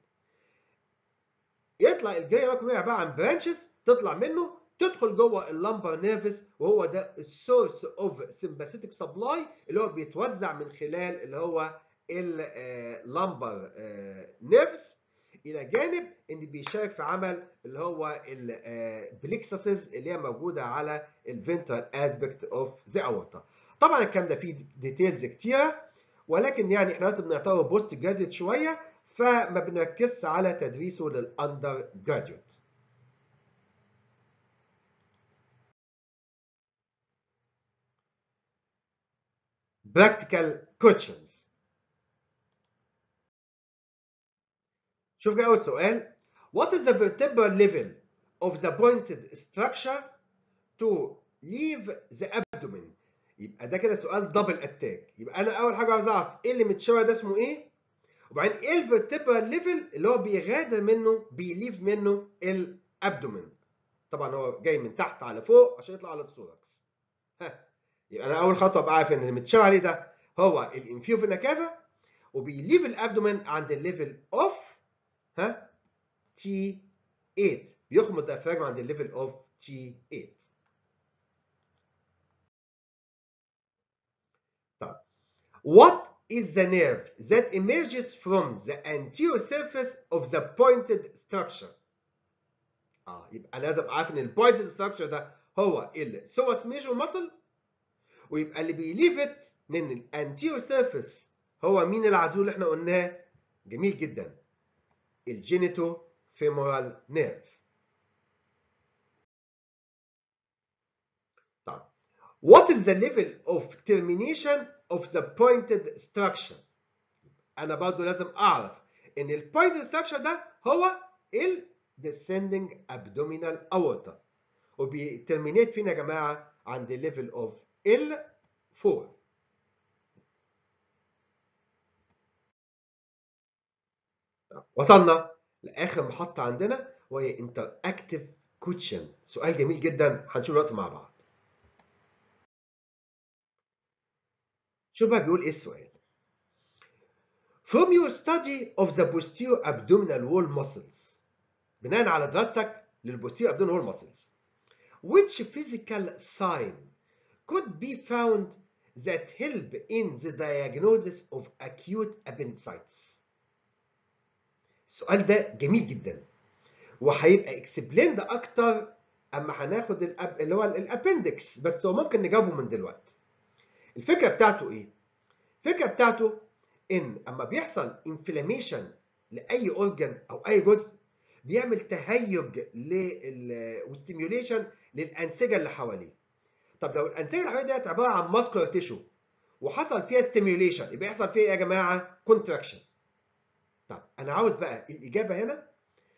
يطلع الجراي ريماي كوميونيكانتس عباره عن برانشز تطلع منه تدخل جوه اللامبر نيرفس وهو ده السورس اوف سمباثيك سبلاي اللي هو بيتوزع من خلال اللي هو اللامبر نيرفس الى جانب ان بيشارك في عمل اللي هو البليكسسز اللي هي موجوده على الفنترال اسبكت اوف ذا اورتا طبعا الكلام ده فيه ديتيلز كتيره ولكن يعني احنا دلوقتي بنعتبره بوست جراديوت شويه فما بنركزش على تدريسه للاندر جراديوت practical questions شوف كده أول سؤال What is the vertebral level of the pointed structure to leave the abdomen يبقى ده كده سؤال دبل اتاك يبقى أنا أول حاجة عاوز أعرف إيه اللي متشابه ده اسمه إيه وبعدين إيه الفرتبرال ليفل اللي هو بيغادر منه بيليف منه الابدومين طبعا هو جاي من تحت على فوق عشان يطلع على الثوركس ها يبقى انا اول خطوه ابقى عارف ان اللي متشابه عليه ده هو الانفيو فينا كافا وبيليف الابدومين عند الليفل اوف ها تي 8 بيخمد الديافراجم عند الليفل اوف تي 8 طيب what is the nerve that emerges from the anterior surface of the pointed structure اه يبقى لازم عارف ان البوينتد structure ده هو السوس ميجور ماسل ويبقى اللي بيليفت من الانتيريور سيرفيس هو مين العزول اللي احنا قلناه جميل جدا الجينيتو فيمورال نيرف طيب what is the level of termination of the pointed structure انا برضو لازم اعرف ان البوينتد structure ده هو ال descending abdominal aorta وبيترمينيت فين يا جماعه عند الليفل اوف ال 4 وصلنا لاخر محطه عندنا وهي انتر اكتيف كوتشن سؤال جميل جدا هنشوف دلوقتي مع بعض شوف بقى بيقول ايه السؤال From your study of the posterior abdominal wall muscles بناء على دراستك للبوستيريور abdominal wall muscles which physical sign could be found that help in the diagnosis of acute appendicitis. السؤال ده جميل جدا وهيبقى اكسبليند اكتر اما هناخد الأب... اللي هو الابندكس بس هو ممكن نجاوبه من دلوقتي. الفكره بتاعته ايه؟ الفكره بتاعته ان اما بيحصل انفلاميشن لاي اورجن او اي جزء بيعمل تهيج لل وستيميوليشن للانسجه اللي حواليه. طب لو الانسجه اللي حواليه ديت عباره عن ماسكولار تيشو وحصل فيها ستيميوليشن يبقى يحصل فيها ايه يا جماعه؟ كونتراكشن. طب انا عاوز بقى الاجابه هنا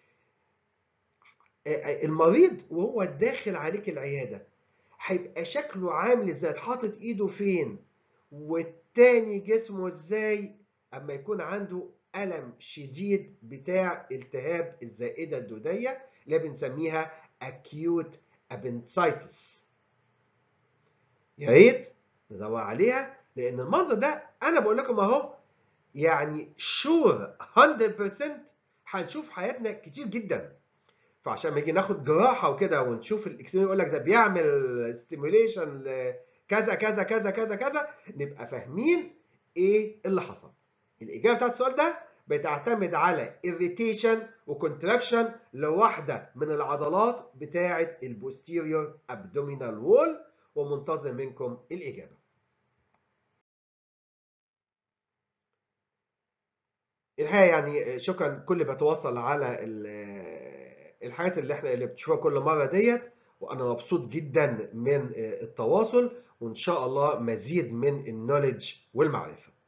المريض وهو داخل عليك العياده هيبقى شكله عامل ازاي؟ حاطط ايده فين؟ والتاني جسمه ازاي؟ اما يكون عنده الم شديد بتاع التهاب الزائده الدوديه اللي بنسميها acute appendicitis. يا ريت ندور عليها لان المنظر ده انا بقول لكم اهو يعني شور 100% هنشوف حياتنا كتير جدا فعشان ما نيجي ناخد جراحه وكده ونشوف الاكسيون يقول لك ده بيعمل ستيميوليشن كذا كذا كذا كذا كذا نبقى فاهمين ايه اللي حصل الاجابه بتاعت السؤال ده بتعتمد على irritation وكونتراكشن لواحده من العضلات بتاعه البوستيريور ابدومينال وول ومنتظر منكم الاجابه الحقيقه يعني شكرا كل بيتواصل على الحاجات اللي احنا اللي بتشوفها كل مره ديت وانا مبسوط جدا من التواصل وان شاء الله مزيد من النولج والمعرفه